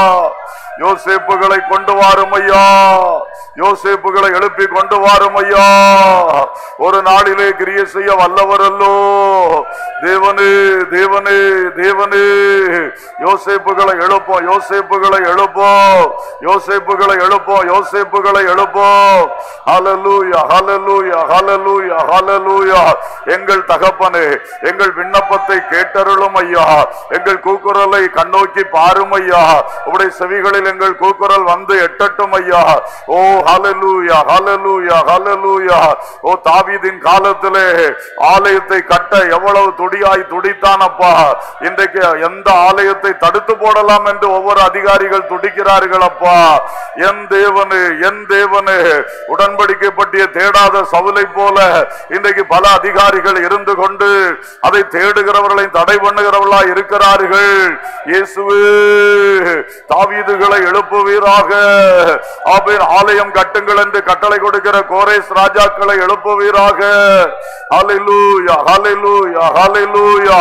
யோசேப்புகளை கொண்டு வாரும் ஐயா யோசேப்புகளை எழுப்பி கொண்டு வாரும் ஐயா ஒரு நாளிலே கிரிய செய்ய வல்லவர் அல்லோ தேவனே தேவனே தேவனே யோசேப்புகளை எழுப்போம் யோசேப்புகளை எழுப்போம் யோசேப்புகளை எழுப்போம் யோசேப்புகளை எழுப்போம் ஹalleluya ஹalleluya ஹalleluya ஹalleluya எங்கள் தகப்பனே எங்கள் விண்ணப்பத்தை கேட்டருளும் ஐயா எங்கள் கூக்குரலை கண்ணோக்கி பாரும் ஐயா உடைய செவிகளில் எங்கள் கூக்குரல் வந்து எட்டட்டும் ஐயா ஓ ஹalleluya ஹalleluya ஹalleluya ஓ தாவீதின் காலத்திலே ஆலயத்தை கட்ட எவ்வளவு துடியாய் துடித்தானப்பா இன்றைக்கு எந்த ஆலயத்தை தடுத்து போடலாம் என்று ஒவ்வொரு அதிகாரிகள் துடிக்கிறார்கள் அப்பா என் தேவனு என் தேவனு உடன்படிக்கை பற்றிய தேடாத சவுலை போல இன்றைக்கு பல அதிகாரிகள் இருந்து கொண்டு அதை தேடுகிறவர்களை தடை பண்ணுகிறவர்களா இருக்கிறார்கள் இயேசுவே தாவீதுகளை எழுப்புவீராக ஆபீர் ஆலயம் கட்டுங்கள் என்று கட்டளை கொடுக்கிற கோரேஸ் ராஜாக்களை எழுப்புவீராக ஹalleluya ஹalleluya ஹalleluya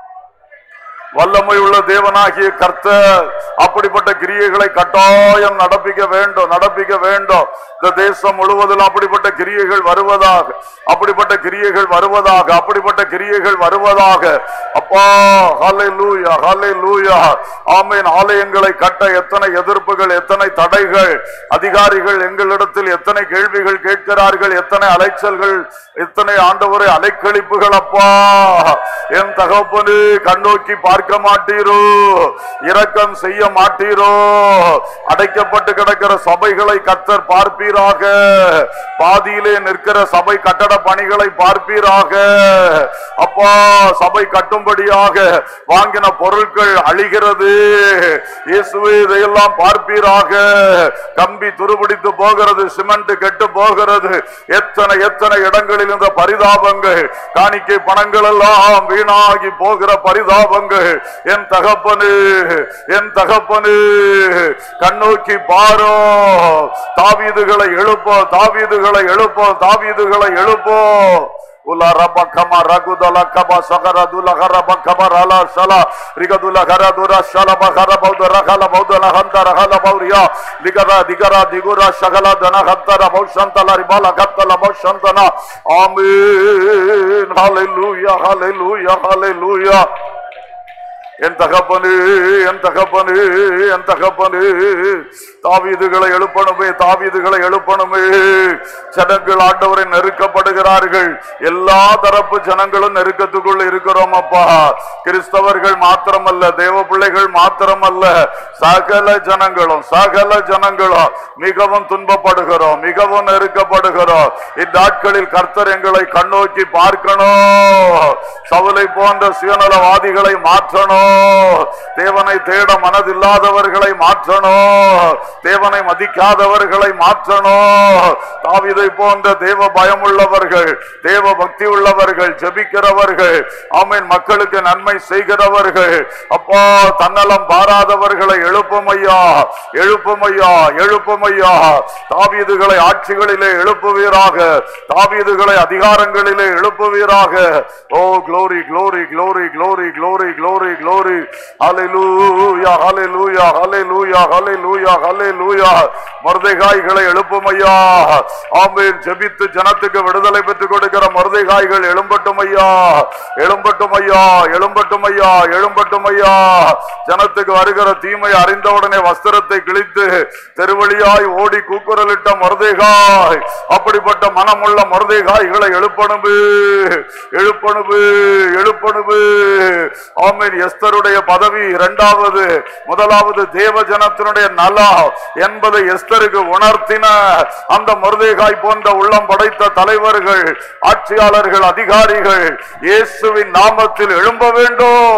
வல்லமை உள்ள தேவனாகிய கர்த்தர் அப்படிப்பட்ட கிரியைகளை கட்டாயம் நடப்பிக்க வேண்டும் நடப்பிக்க வேண்டும் இந்த தேசம் முழுவதிலும் அப்படிப்பட்ட கிரியைகள் வருவதாக அப்படிப்பட்ட கிரியைகள் வருவதாக அப்படிப்பட்ட கிரியைகள் வருவதாக அப்பா ஹலை லூயா ஹலை லூயா ஆமீன் ஆலயங்களை கட்ட எத்தனை எதிர்ப்புகள் எத்தனை தடைகள் அதிகாரிகள் எங்களிடத்தில் எத்தனை கேள்விகள் கேட்கிறார்கள் எத்தனை அலைச்சல்கள் எத்தனை ஆண்டவரை அலைக்கழிப்புகள் அப்பா என் தகப்பனு கண்ணோக்கி பார்க்க மாட்டீரோ இரக்கம் செய்ய மாட்டீரோ அடைக்கப்பட்டு கிடக்கிற சபைகளை கத்தர் பார்ப்பீராக பாதியிலே நிற்கிற சபை கட்டட பணிகளை பார்ப்பீராக அப்பா சபை கட்டும்படியாக வாங்கின பொருட்கள் அழிகிறது இயேசுவே இதையெல்லாம் பார்ப்பீராக கம்பி துருபிடித்து போகிறது சிமெண்ட் கெட்டு போகிறது எத்தனை எத்தனை இடங்களில் இந்த பரிதாபங்கள் காணிக்கை பணங்கள் எல்லாம் வீணாகி போகிற பரிதாபங்கள் என் தகப்பனு என் தகப்பனு கண்ணோக்கி பாரோ தாவீதுகளை எழுப்போ தாவீதுகளை எழுப்போ தாவீதுகளை எழுப்போ உலா ரப கம ரகுதல கப சகர துலகர பக்கப ரல சல ரிகதுல கர துர சல பகர பௌத ரகல பௌத லஹந்த ரகல பௌரியா லிகர திகர திகுர சகல தன ஹத்தர பௌஷந்தல ரிபல கத்தல பௌஷந்தன ஆமீன் ஹalleluya ஹalleluya ஹalleluya என் தகப்பனு என் தகப்பனு என் தகப்பனு தாவீதுகளை எழுப்பணுமே தாவீதுகளை எழுப்பணுமே ஜனங்கள் ஆண்டவரை நெருக்கப்படுகிறார்கள் எல்லா தரப்பு ஜனங்களும் நெருக்கத்துக்குள் இருக்கிறோம் அப்பா கிறிஸ்தவர்கள் மாத்திரமல்ல தேவ பிள்ளைகள் மாத்திரமல்ல சகல ஜனங்களும் சகல ஜனங்களும் மிகவும் துன்பப்படுகிறோம் மிகவும் நெருக்கப்படுகிறோம் இந்நாட்களில் கர்த்தர் எங்களை கண்ணோக்கி பார்க்கணும் சவுலை போன்ற சுயநலவாதிகளை மாற்றணும் தேவனை தேட மனதில்லாதவர்களை மாற்றணும் தேவனை மதிக்காதவர்களை மாற்றணும் தாவிதை போன்ற தேவ பயமுள்ளவர்கள் தேவ பக்தி உள்ளவர்கள் ஜெபிக்கிறவர்கள் ஆமீன் மக்களுக்கு நன்மை செய்கிறவர்கள் அப்பா தன்னலம் பாராதவர்களை எழுப்புமையா எழுப்புமையா எழுப்புமையா தாவீதுகளை ஆட்சிகளிலே எழுப்புவீராக தாவீதுகளை அதிகாரங்களிலே எழுப்புவீராக ஓ glory glory glory glory glory glory glory hallelujah hallelujah hallelujah hallelujah hallelujah மர்தேகாய்களை எழுப்புமையா ஆமென் ஜெபித்து ஜனத்துக்கு விடுதலை பெற்றுக் கொடுக்கிற மர்தேகாய்கள் எழும்பட்டும் ஐயா எழும்பட்டும் ஐயா எழும்பட்டும் ஐயா எழும்பட்டும் ஐயா ஜனத்துக்கு வருகிற தீமை அறிந்தவுடனே வஸ்திரத்தை கிழித்து தெருவழியாய் ஓடி கூக்குரலிட்ட மருதேகாய் அப்படிப்பட்ட மனமுள்ள மருதேகாய்களை எழுப்பணுமே எழுப்பணுமே எழுப்பணுமே ஆமீன் எஸ்தருடைய பதவி இரண்டாவது முதலாவது தேவ ஜனத்தினுடைய நலா என்பதை எஸ்தருக்கு உணர்த்தின அந்த மருதேகாய் போன்ற உள்ளம் படைத்த தலைவர்கள் ஆட்சியாளர்கள் அதிகாரிகள் இயேசுவின் நாமத்தில் எழும்ப வேண்டும்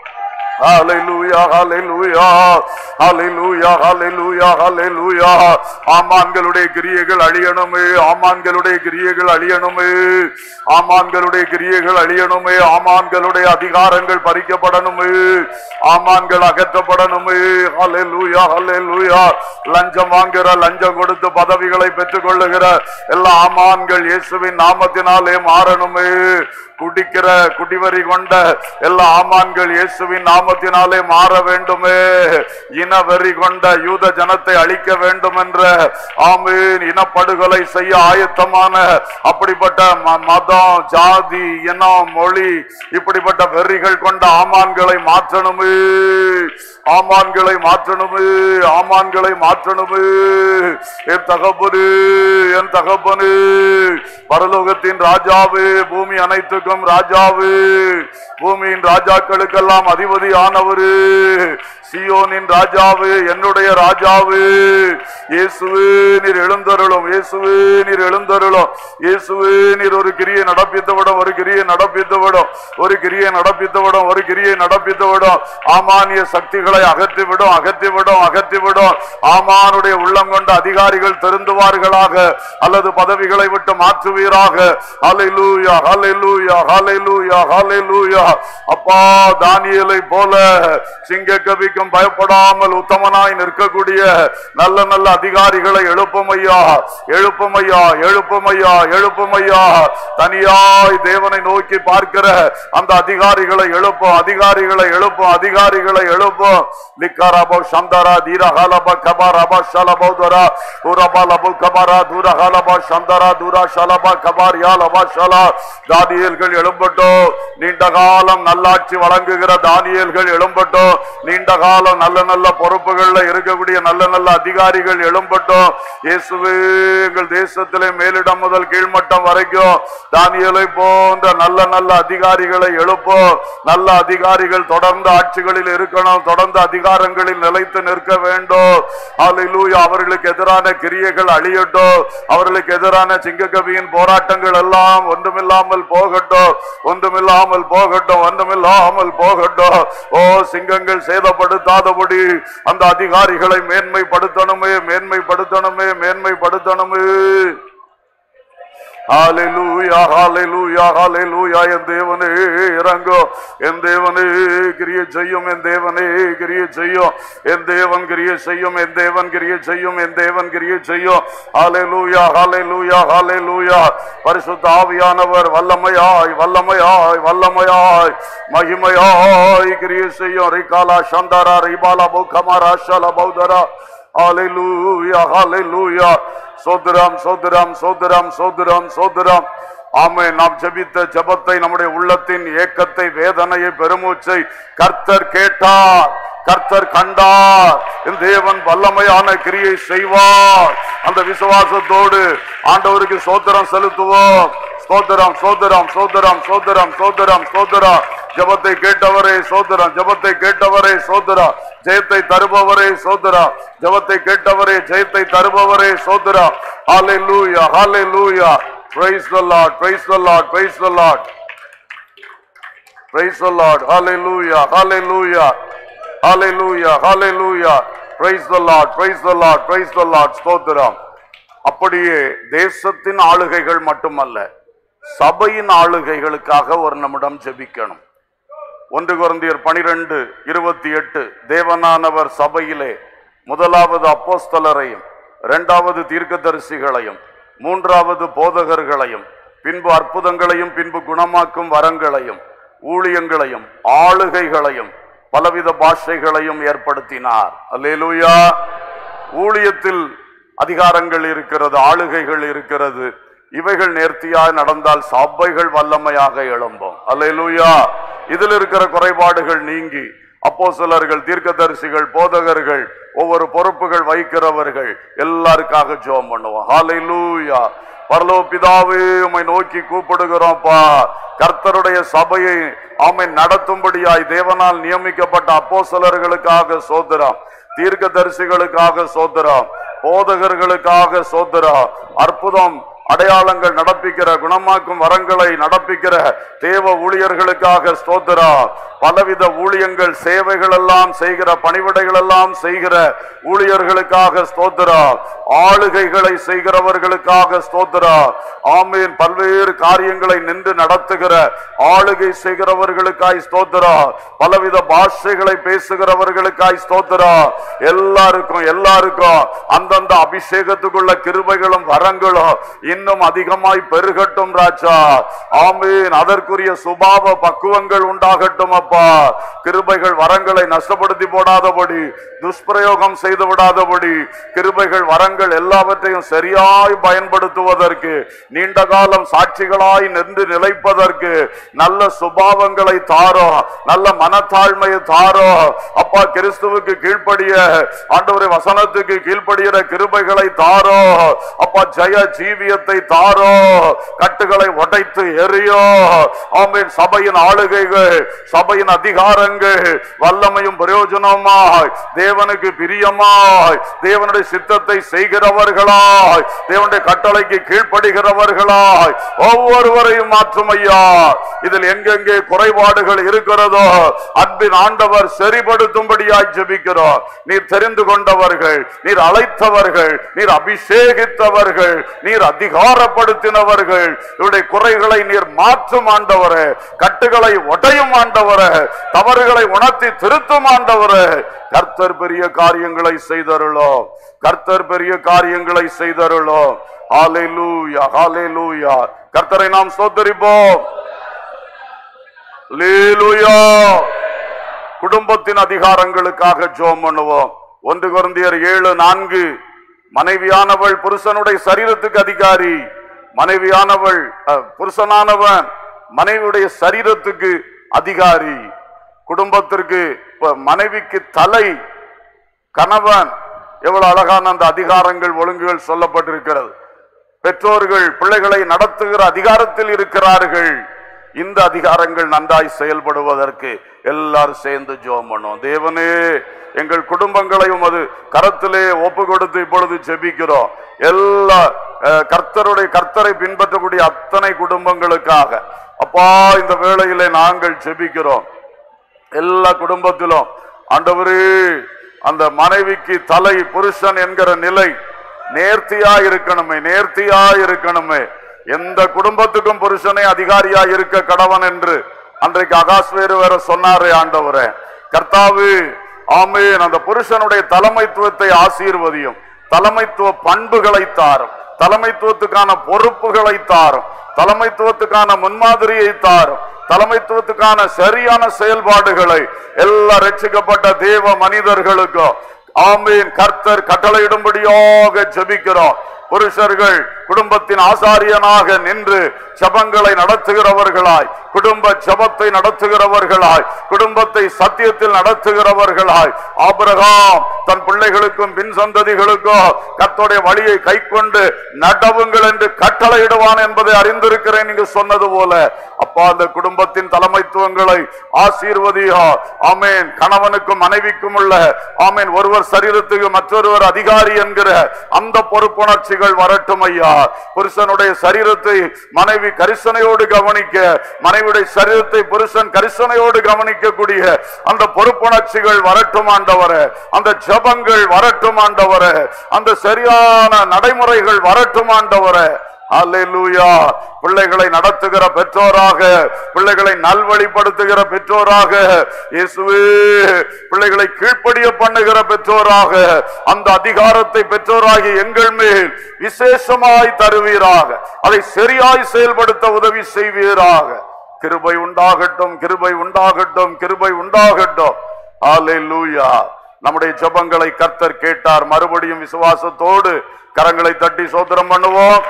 ஹalleluya ஹalleluya ஹalleluya ஹalleluya ஹalleluya ஆமான்களுடைய கிரியைகள் அழியணுமே ஆமான்களுடைய கிரியைகள் அழியணுமே ஆமான்களுடைய கிரியைகள் அழியணுமே ஆமான்களுடைய அதிகாரங்கள் பறிக்கப்படணுமே ஆமான்கள் அகற்றப்படணுமே ஹalleluya ஹalleluya லஞ்சம் வாங்குற லஞ்சம் கொடுத்து பதவிகளை பெற்றுக் கொள்ளுகிற எல்லா ஆமான்கள் இயேசுவின் நாமத்தினாலே மாறணுமே குடிக்கிற குடிவரி கொண்ட எல்லா ஆமான்கள் இயேசுவின் நாமத்தினாலே மாற வேண்டுமே இனவெறி கொண்ட யூத ஜனத்தை அழிக்க வேண்டும் என்ற ஆமீன் இனப்படுகொலை செய்ய ஆயத்தமான அப்படிப்பட்ட ம- மதம் ஜாதி இனம் மொழி இப்படிப்பட்ட வெறிகள் கொண்ட ஆமான்களை மாற்றணுமே ஆமான்களை மாற்றணுமே ஆமான்களை மாற்றணுமே என் தகப்பனு என் தகப்பனு பரலோகத்தின் ராஜாவே பூமி அனைத்துக்கும் ராஜாவே பூமியின் ராஜாக்களுக்கெல்லாம் அதிபதி ஆனவரு சியோனின் ராஜாவு என்னுடைய ராஜாவு இயேசுவே நீர் எழுந்தருளும் இயேசுவே நீர் எழுந்தருளும் இயேசுவே நீர் ஒரு கிரியை நடப்பித்து விடும் ஒரு கிரியை நடப்பித்து விடும் ஒரு கிரியை நடப்பித்து விடும் ஒரு கிரியை நடப்பித்து விடும் ஆமானிய சக்திகளை அகற்றி விடும் அகற்றி விடும் அகற்றி விடும் ஆமானுடைய உள்ளம் கொண்ட அதிகாரிகள் திருந்துவார்களாக அல்லது பதவிகளை விட்டு மாற்றுவீராக ஹalleluya ஹalleluya ஹalleluya ஹalleluya அப்பா தானியேலை போல சிங்க கவிக்கும் பயப்படாமல் உத்தமனாய் நிற்கக்கூடிய நல்ல நல்ல அதிகாரிகளை எழுப்புமையா எழுப்புமையா எழுப்புமையா எழுப்புமையா தனியாய் தேவனை நோக்கி பார்க்கிற அந்த அதிகாரிகளை எழுப்பும் அதிகாரிகளை எழுப்பும் அதிகாரிகளை எழுப்பும் லிக்காராபோ சந்தரா தீரஹாலப கபாரப ஷலபோதரா தூரபாலபு கபாரா தூரஹாலப சந்தரா தூரா ஷலப கபார் யாலபா ஷலா தானியேல்கள் எழும்பட்டும் நீண்ட காலம் நல்லாட்சி வழங்குகிற தானியேல்கள் எழும்பட்டும் நீண்ட காலம் நல்ல நல்ல பொறுப்புகள்ல இருக்கக்கூடிய நல்ல நல்ல அதிகாரிகள் எழும்பட்டும் இயேசுவே எங்கள் தேசத்திலே மேலிடம் முதல் கீழ்மட்டம் வரைக்கும் தானியலை போன்ற நல்ல நல்ல அதிகாரிகளை எழுப்போம் நல்ல அதிகாரிகள் தொடர்ந்து ஆட்சிகளில் இருக்கணும் தொடர்ந்து அதிகாரங்களில் நிலைத்து நிற்க வேண்டும் ஹalleluya அவர்களுக்கு எதிரான கிரியைகள் அழியட்டும் அவர்களுக்கு எதிரான சிங்கக்கவியின் போராட்டங்கள் எல்லாம் ஒன்றுமில்லாமல் போகட்டும் ஒன்றுமில்லாமல் போகட்டும் ஒன்றுமில்லாமல் போகட்டும் ஓ சிங்கங்கள் சேதப்படுத்தாதபடி அந்த அதிகாரிகளை மேன்மைப்படுத்தணுமே மேன்மைப்படுத்தணுமே மேன்மைப்படுத்தணுமே ஹalleluya ஹalleluya ஹalleluya என் தேவனே இறங்கோ என் தேவனே கிரியை செய்யும் என் தேவனே கிரியை செய்யும் என் தேவன் கிரியை செய்யும் என் தேவன் கிரியை செய்யும் என் தேவன் கிரியை செய்யும் ஹalleluya ஹalleluya ஹalleluya பரிசுத்த ஆவியானவர் வல்லமையாய் வல்லமையாய் வல்லமையாய் மகிமையாய் கிரியை செய்யும் ரிகாலா சந்தரா ரிபாலா புகமரா ஷல பௌதரா ஹalleluya ஹalleluya சோதரம் சோதரம் சோதரம் சோதரம் சோதரம் ஆமை நாம் ஜெபித்த ஜெபத்தை நம்முடைய உள்ளத்தின் ஏக்கத்தை வேதனையை பெருமூச்சை கர்த்தர் கேட்டார் கர்த்தர் கண்டார் என் தேவன் வல்லமையான கிரியை செய்வார் அந்த விசுவாசத்தோடு ஆண்டவருக்கு சோதரம் செலுத்துவோம் சோதரம் சோதரம் சோதரம் சோதரம் சோதரம் சோதரம் ஜபத்தை கேட்டவரே சோதரா ஜபத்தை கேட்டவரே சோதரா ஜெயத்தை தருபவரே சோதரா ஜபத்தை கேட்டவரே ஜெயத்தை தருபவரே சோதரா ஹalleluya hallelujah praise the lord praise the lord praise the lord praise the lord hallelujah hallelujah hallelujah hallelujah praise the lord praise the lord praise the lord ஸ்தோத்திரம் அப்படியே தேசத்தின் ஆளுகைகள் மட்டுமல்ல சபையின் ஆளுகைகளுக்காக ஒரு நிமிடம் ஜெபிக்கணும் ஒன்று குருந்தியர் பனிரெண்டு இருபத்தி எட்டு தேவனானவர் சபையிலே முதலாவது அப்போஸ்தலரையும் இரண்டாவது தீர்க்கதரிசிகளையும் மூன்றாவது போதகர்களையும் பின்பு அற்புதங்களையும் பின்பு குணமாக்கும் வரங்களையும் ஊழியங்களையும் ஆளுகைகளையும் பலவித பாஷைகளையும் ஏற்படுத்தினார் அல்லேலூயா ஊழியத்தில் அதிகாரங்கள் இருக்கிறது ஆளுகைகள் இருக்கிறது இவைகள் நேர்த்தியாய் நடந்தால் சபைகள் வல்லமையாக எழும்பும் அல்லேலூயா இதில் இருக்கிற குறைபாடுகள் நீங்கி அப்போஸ்தலர்கள் தீர்க்கதரிசிகள் போதகர்கள் ஒவ்வொரு பொறுப்புகள் வைக்கிறவர்கள் எல்லாருக்காக ஜெபம் பண்ணுவோம் ஹalleluya பரலோ பிதாவே உம்மை நோக்கி கூப்பிடுகிறோம்ப்பா கர்த்தருடைய சபையை ஆமை நடத்தும்படியாய் தேவனால் நியமிக்கப்பட்ட அப்போஸ்தலர்களுக்காக சோதரம் தீர்க்கதரிசிகளுக்காக சோதரம் போதகர்களுக்காக சோதரம் அற்புதம் அடையாளங்கள் நடப்பிக்கிற குணமாக்கும் வரங்களை நடப்பிக்கிற தேவ ஊழியர்களுக்காக ஸ்தோத்திரா பலவித ஊழியங்கள் சேவைகள் எல்லாம் செய்கிற பணிவிடைகள் எல்லாம் செய்கிற ஊழியர்களுக்காக ஸ்தோத்திரா ஆளுகைகளை செய்கிறவர்களுக்காக ஸ்தோத்திரா ஆமீன் பல்வேறு காரியங்களை நின்று நடத்துகிற ஆளுகை செய்கிறவர்களுக்காய் ஸ்தோத்திரா பலவித பாஷைகளை பேசுகிறவர்களுக்காய் ஸ்தோத்திரா எல்லாருக்கும் எல்லாருக்கும் அந்தந்த அபிஷேகத்துக்குள்ள கிருபைகளும் வரங்களும் இன்னும் அதிகமாய் பெருகட்டும் ராஜா ஆமீன் அதற்குரிய சுபாவ பக்குவங்கள் உண்டாகட்டும் அப்பா கிருபைகள் வரங்களை நஷ்டப்படுத்தி போடாதபடி துஷ்பிரயோகம் செய்து விடாதபடி கிருபைகள் வரங்கள் எல்லாவற்றையும் சரியாய் பயன்படுத்துவதற்கு நீண்ட காலம் சாட்சிகளாய் நின்று நிலைப்பதற்கு நல்ல சுபாவங்களை தாரோ நல்ல மனத்தாழ்மையை தாரோ அப்பா கிறிஸ்துவுக்கு கீழ்ப்படிய ஆண்டவரை வசனத்துக்கு கீழ்ப்படுகிற கிருபைகளை தாரோ அப்பா ஜெய ஜீவியத்தை ஜெயத்தை தாரோ கட்டுகளை உடைத்து எறியோ ஆமீன் சபையின் ஆளுகைகள் சபையின் அதிகாரங்கள் வல்லமையும் பிரயோஜனமாய் தேவனுக்கு பிரியமாய் தேவனுடைய சித்தத்தை செய்கிறவர்களாய் தேவனுடைய கட்டளைக்கு கீழ்ப்படுகிறவர்களாய் ஒவ்வொருவரையும் மாற்றும் ஐயா இதில் எங்கெங்கே குறைபாடுகள் இருக்கிறதோ அன்பின் ஆண்டவர் சரிபடுத்தும்படியாய் ஜெபிக்கிறோம் நீர் தெரிந்து கொண்டவர்கள் நீர் அழைத்தவர்கள் நீர் அபிஷேகித்தவர்கள் நீர் அதிகாரப்படுத்தினவர்கள் இவருடைய குறைகளை நீர் மாற்றும் ஆண்டவரே கட்டுகளை உடையும் ஆண்டவரே தவறுகளை உணர்த்தி திருத்தும் ஆண்டவரே கர்த்தர் பெரிய காரியங்களை செய்தருளோ கர்த்தர் பெரிய காரியங்களை செய்தருளோ ஹalleluya ஹalleluya கர்த்தரை நாம் ஸ்தோத்திரிப்போம் ஹalleluya குடும்பத்தின் அதிகாரங்களுக்காக ஜோம் பண்ணுவோம் ஒன்று குருந்தியர் ஏழு நான்கு மனைவியானவள் புருஷனுடைய சரீரத்துக்கு அதிகாரி மனைவியானவள் அஹ், புருஷனானவன் மனைவியுடைய சரீரத்துக்கு அதிகாரி குடும்பத்திற்கு இப்ப மனைவிக்கு தலை கணவன் எவ்வளவு அழகான அந்த அதிகாரங்கள் ஒழுங்குகள் சொல்லப்பட்டிருக்கிறது பெற்றோர்கள் பிள்ளைகளை நடத்துகிற அதிகாரத்தில் இருக்கிறார்கள் இந்த அதிகாரங்கள் நன்றாய் செயல்படுவதற்கு எல்லாரும் சேர்ந்து ஜோம் பண்ணுவோம் தேவனே எங்கள் குடும்பங்களையும் அது கரத்திலே ஒப்பு கொடுத்து இப்பொழுது ஜெபிக்கிறோம் எல்லா அஹ், கர்த்தருடைய கர்த்தரை பின்பற்றக்கூடிய அத்தனை குடும்பங்களுக்காக அப்பா இந்த வேளையிலே நாங்கள் ஜெபிக்கிறோம் எல்லா குடும்பத்திலும் ஆண்டவரே அந்த மனைவிக்கு தலை புருஷன் என்கிற நிலை நேர்த்தியா இருக்கணுமே நேர்த்தியா இருக்கணுமே எந்த குடும்பத்துக்கும் புருஷனே அதிகாரியா இருக்க கடவன் என்று அன்றைக்கு அகாஸ்வேரு வேற சொன்னாரே ஆண்டவரே கர்த்தாவு ஆமேன் அந்த புருஷனுடைய தலைமைத்துவத்தை ஆசீர்வதியும் தலைமைத்துவ பண்புகளை தாரும் தலைமைத்துவத்துக்கான பொறுப்புகளை தாரும் தலைமைத்துவத்துக்கான முன்மாதிரியை தாரும் தலைமைத்துவத்துக்கான சரியான செயல்பாடுகளை எல்லா ரட்சிக்கப்பட்ட தேவ மனிதர்களுக்கும் ஆமீன் கர்த்தர் கட்டளையிடும்படியாக ஜெபிக்கிறோம் புருஷர்கள் குடும்பத்தின் ஆசாரியனாக நின்று ஜபங்களை நடத்துகிறவர்களாய் குடும்ப ஜபத்தை நடத்துகிறவர்களாய் குடும்பத்தை சத்தியத்தில் நடத்துகிறவர்களாய் ஆபிரகாம் தன் பிள்ளைகளுக்கும் பின் சந்ததிகளுக்கும் கர்த்தருடைய வழியை கைக்கொண்டு நடவுங்கள் என்று கட்டளையிடுவான் என்பதை அறிந்திருக்கிறேன் நீங்க சொன்னது போல அப்பா அந்த குடும்பத்தின் தலைமைத்துவங்களை ஆசீர்வதியா ஆமேன் கணவனுக்கும் மனைவிக்கும் உள்ள ஆமேன் ஒருவர் சரீரத்துக்கு மற்றொருவர் அதிகாரி என்கிற அந்த பொறுப்புணர்ச்சிகள் வரட்டும் ஐயா புருஷனுடைய சரீரத்தை மனைவி கரிசனையோடு கவனிக்க மனைவியுடைய சரீரத்தை புருஷன் கரிசனையோடு கவனிக்கக்கூடிய அந்த பொறுப்புணர்ச்சிகள் வரட்டும் ஆண்டவரே அந்த ஜபங்கள் வரட்டும் ஆண்டவரே அந்த சரியான நடைமுறைகள் வரட்டும் ஆண்டவரே அல்லேலூயா பிள்ளைகளை நடத்துகிற பெற்றோராக பிள்ளைகளை நல்வழிப்படுத்துகிற பெற்றோராக இயேசுவே பிள்ளைகளை கீழ்ப்படிய பண்ணுகிற பெற்றோராக அந்த அதிகாரத்தை பெற்றோராகி எங்கள் மேல் விசேஷமாய் தருவீராக அதை சரியாய் செயல்படுத்த உதவி செய்வீராக கிருபை உண்டாகட்டும் கிருபை உண்டாகட்டும் கிருபை உண்டாகட்டும் அல்லேலூயா நம்முடைய ஜெபங்களை கர்த்தர் கேட்டார் மறுபடியும் விசுவாசத்தோடு கரங்களை தட்டி சோதரம் பண்ணுவோம்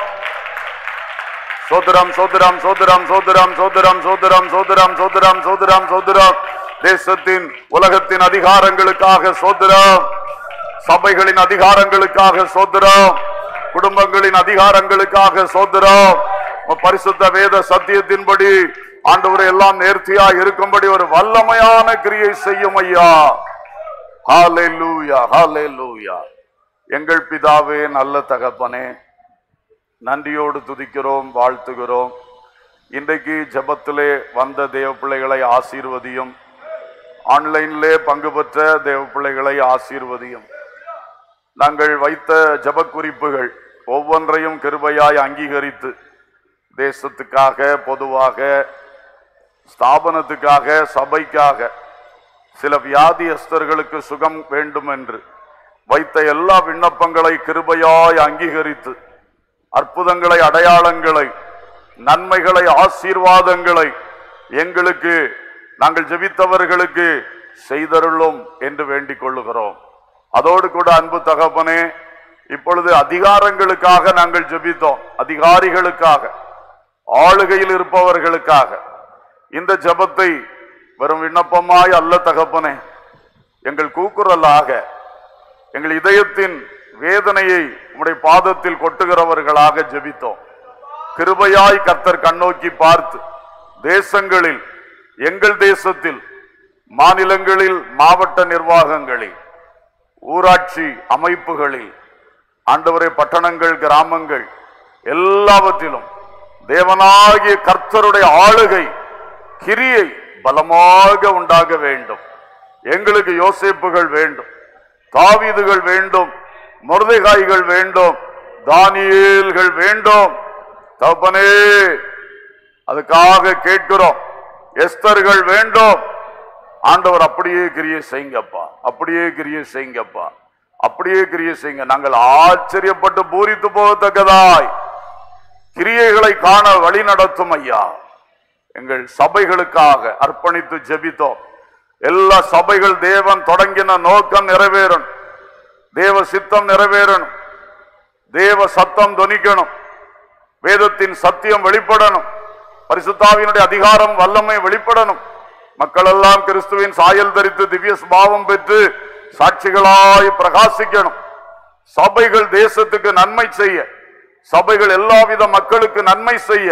சோதரம் சோதரம் சோதரம் சோதரம் சோதரம் சோதரம் சோதரம் சோதரம் சோதரம் சோதரம் தேசத்தின் உலகத்தின் அதிகாரங்களுக்காக சோதரம் சபைகளின் அதிகாரங்களுக்காக சோதரம் குடும்பங்களின் அதிகாரங்களுக்காக சோதரம் பரிசுத்த வேத சத்தியத்தின்படி ஆண்டவரை எல்லாம் நேர்த்தியா இருக்கும்படி ஒரு வல்லமையான கிரியை செய்யும் ஐயா ஹalleluya ஹalleluya எங்கள் பிதாவே நல்ல தகப்பனே நன்றியோடு துதிக்கிறோம் வாழ்த்துகிறோம் இன்றைக்கு ஜெபத்திலே வந்த தேவ பிள்ளைகளை ஆசீர்வதியும் ஆன்லைனிலே பங்கு பெற்ற தேவ பிள்ளைகளை ஆசீர்வதியும் நாங்கள் வைத்த ஜெப குறிப்புகள் ஒவ்வொன்றையும் கிருபையாய் அங்கீகரித்து தேசத்துக்காக பொதுவாக ஸ்தாபனத்துக்காக சபைக்காக சில வியாதியஸ்தர்களுக்கு சுகம் வேண்டும் என்று வைத்த எல்லா விண்ணப்பங்களை கிருபையாய் அங்கீகரித்து அற்புதங்களை அடையாளங்களை நன்மைகளை ஆசீர்வாதங்களை எங்களுக்கு நாங்கள் ஜெபித்தவர்களுக்கு செய்தருளும் என்று வேண்டிக் கொள்ளுகிறோம் அதோடு கூட அன்பு தகப்பனே இப்பொழுது அதிகாரங்களுக்காக நாங்கள் ஜெபித்தோம் அதிகாரிகளுக்காக ஆளுகையில் இருப்பவர்களுக்காக இந்த ஜெபத்தை வெறும் விண்ணப்பமாய் அல்ல தகப்பனே எங்கள் கூக்குரலாக எங்கள் இதயத்தின் வேதனையை உம்முடைய பாதத்தில் கொட்டுகிறவர்களாக ஜெபித்தோம் கிருபையாய் கர்த்தர் கண்ணோக்கி பார்த்து தேசங்களில் எங்கள் தேசத்தில் மாநிலங்களில் மாவட்ட நிர்வாகங்களில் ஊராட்சி அமைப்புகளில் ஆண்டவரே பட்டணங்கள் கிராமங்கள் எல்லாவற்றிலும் தேவனாகிய கர்த்தருடைய ஆளுகை கிரியை பலமாக உண்டாக வேண்டும் எங்களுக்கு யோசேப்புகள் வேண்டும் தாவீதுகள் வேண்டும் முருதைகாய்கள் வேண்டும் தானியேல்கள் வேண்டும் தகப்பனே அதுக்காக கேட்கிறோம் எஸ்தர்கள் வேண்டும் ஆண்டவர் அப்படியே கிரியை செய்யுங்கப்பா அப்படியே கிரியை செய்யுங்கப்பா அப்படியே கிரியை செய்யுங்க நாங்கள் ஆச்சரியப்பட்டு பூரித்து போகத்தக்கதாய் கிரியைகளை காண வழி நடத்தும் ஐயா எங்கள் சபைகளுக்காக அர்ப்பணித்து ஜெபித்தோம் எல்லா சபைகள் தேவன் தொடங்கின நோக்கம் நிறைவேறணும் தேவ சித்தம் நிறைவேறணும் தேவ சத்தம் தொனிக்கணும் வேதத்தின் சத்தியம் வெளிப்படணும் பரிசுத்தாவினுடைய அதிகாரம் வல்லமை வெளிப்படணும் மக்கள் எல்லாம் கிறிஸ்துவின் சாயல் தரித்து திவ்ய சுபாவம் பெற்று சாட்சிகளாய் பிரகாசிக்கணும் சபைகள் தேசத்துக்கு நன்மை செய்ய சபைகள் எல்லாவித மக்களுக்கு நன்மை செய்ய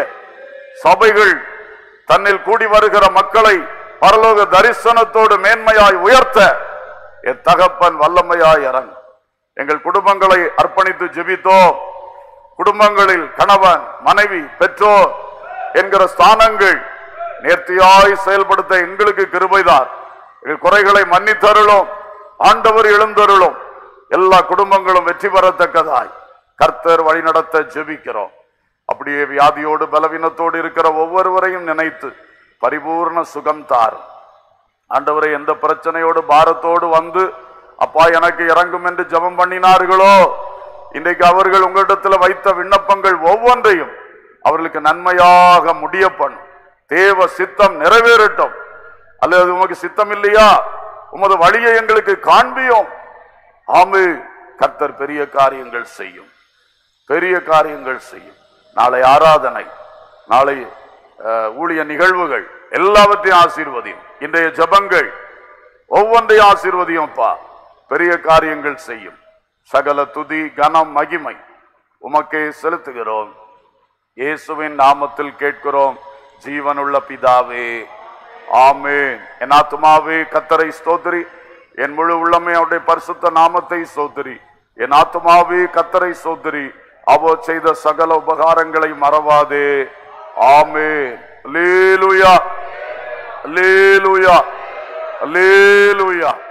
சபைகள் தன்னில் கூடி வருகிற மக்களை பரலோக தரிசனத்தோடு மேன்மையாய் உயர்த்த என் தகப்பன் வல்லமையாய் இறங்கும் எங்கள் குடும்பங்களை அர்ப்பணித்து ஜெபித்தோம் குடும்பங்களில் கணவன் மனைவி பெற்றோர் என்கிற ஸ்தானங்கள் நேர்த்தியாய் செயல்படுத்த எங்களுக்கு கிருபைதான் எங்கள் குறைகளை மன்னித்தருளும் ஆண்டவர் எழுந்தருளும் எல்லா குடும்பங்களும் வெற்றி பெறத்தக்கதாய் கர்த்தர் வழிநடத்த ஜெபிக்கிறோம் அப்படியே வியாதியோடு பலவீனத்தோடு இருக்கிற ஒவ்வொருவரையும் நினைத்து பரிபூர்ண சுகம் தாரும் ஆண்டவரை எந்த பிரச்சனையோடு பாரத்தோடு வந்து அப்பா எனக்கு இறங்கும் என்று ஜெபம் பண்ணினார்களோ இன்றைக்கு அவர்கள் உங்களிடத்துல வைத்த விண்ணப்பங்கள் ஒவ்வொன்றையும் அவர்களுக்கு நன்மையாக முடிய பண்ணும் தேவ சித்தம் நிறைவேறட்டும் அல்லது உமக்கு சித்தம் இல்லையா உமது வழியை எங்களுக்கு காண்பியும் ஆமே கர்த்தர் பெரிய காரியங்கள் செய்யும் பெரிய காரியங்கள் செய்யும் நாளை ஆராதனை நாளை அஹ், ஊழிய நிகழ்வுகள் எல்லாவற்றையும் ஆசீர்வதியும் இன்றைய ஜெபங்கள் ஒவ்வொன்றையும் ஆசீர்வதியும் அப்பா பெரிய காரியங்கள் செய்யும் சகல துதி கனம் மகிமை உமக்கே செலுத்துகிறோம் இயேசுவின் நாமத்தில் கேட்கிறோம் ஜீவனுள்ள பிதாவே ஆமென் என் ஆத்துமாவே கத்தரை ஸ்தோத்திரி என் முழு உள்ளமே அவருடைய பரிசுத்த நாமத்தை ஸ்தோத்திரி என் ஆத்துமாவே கத்தரை ஸ்தோத்திரி அவோ செய்த சகல உபகாரங்களை மறவாதே ஆமென் அல்லேலூயா அல்லேலூயா அல்லேலூயா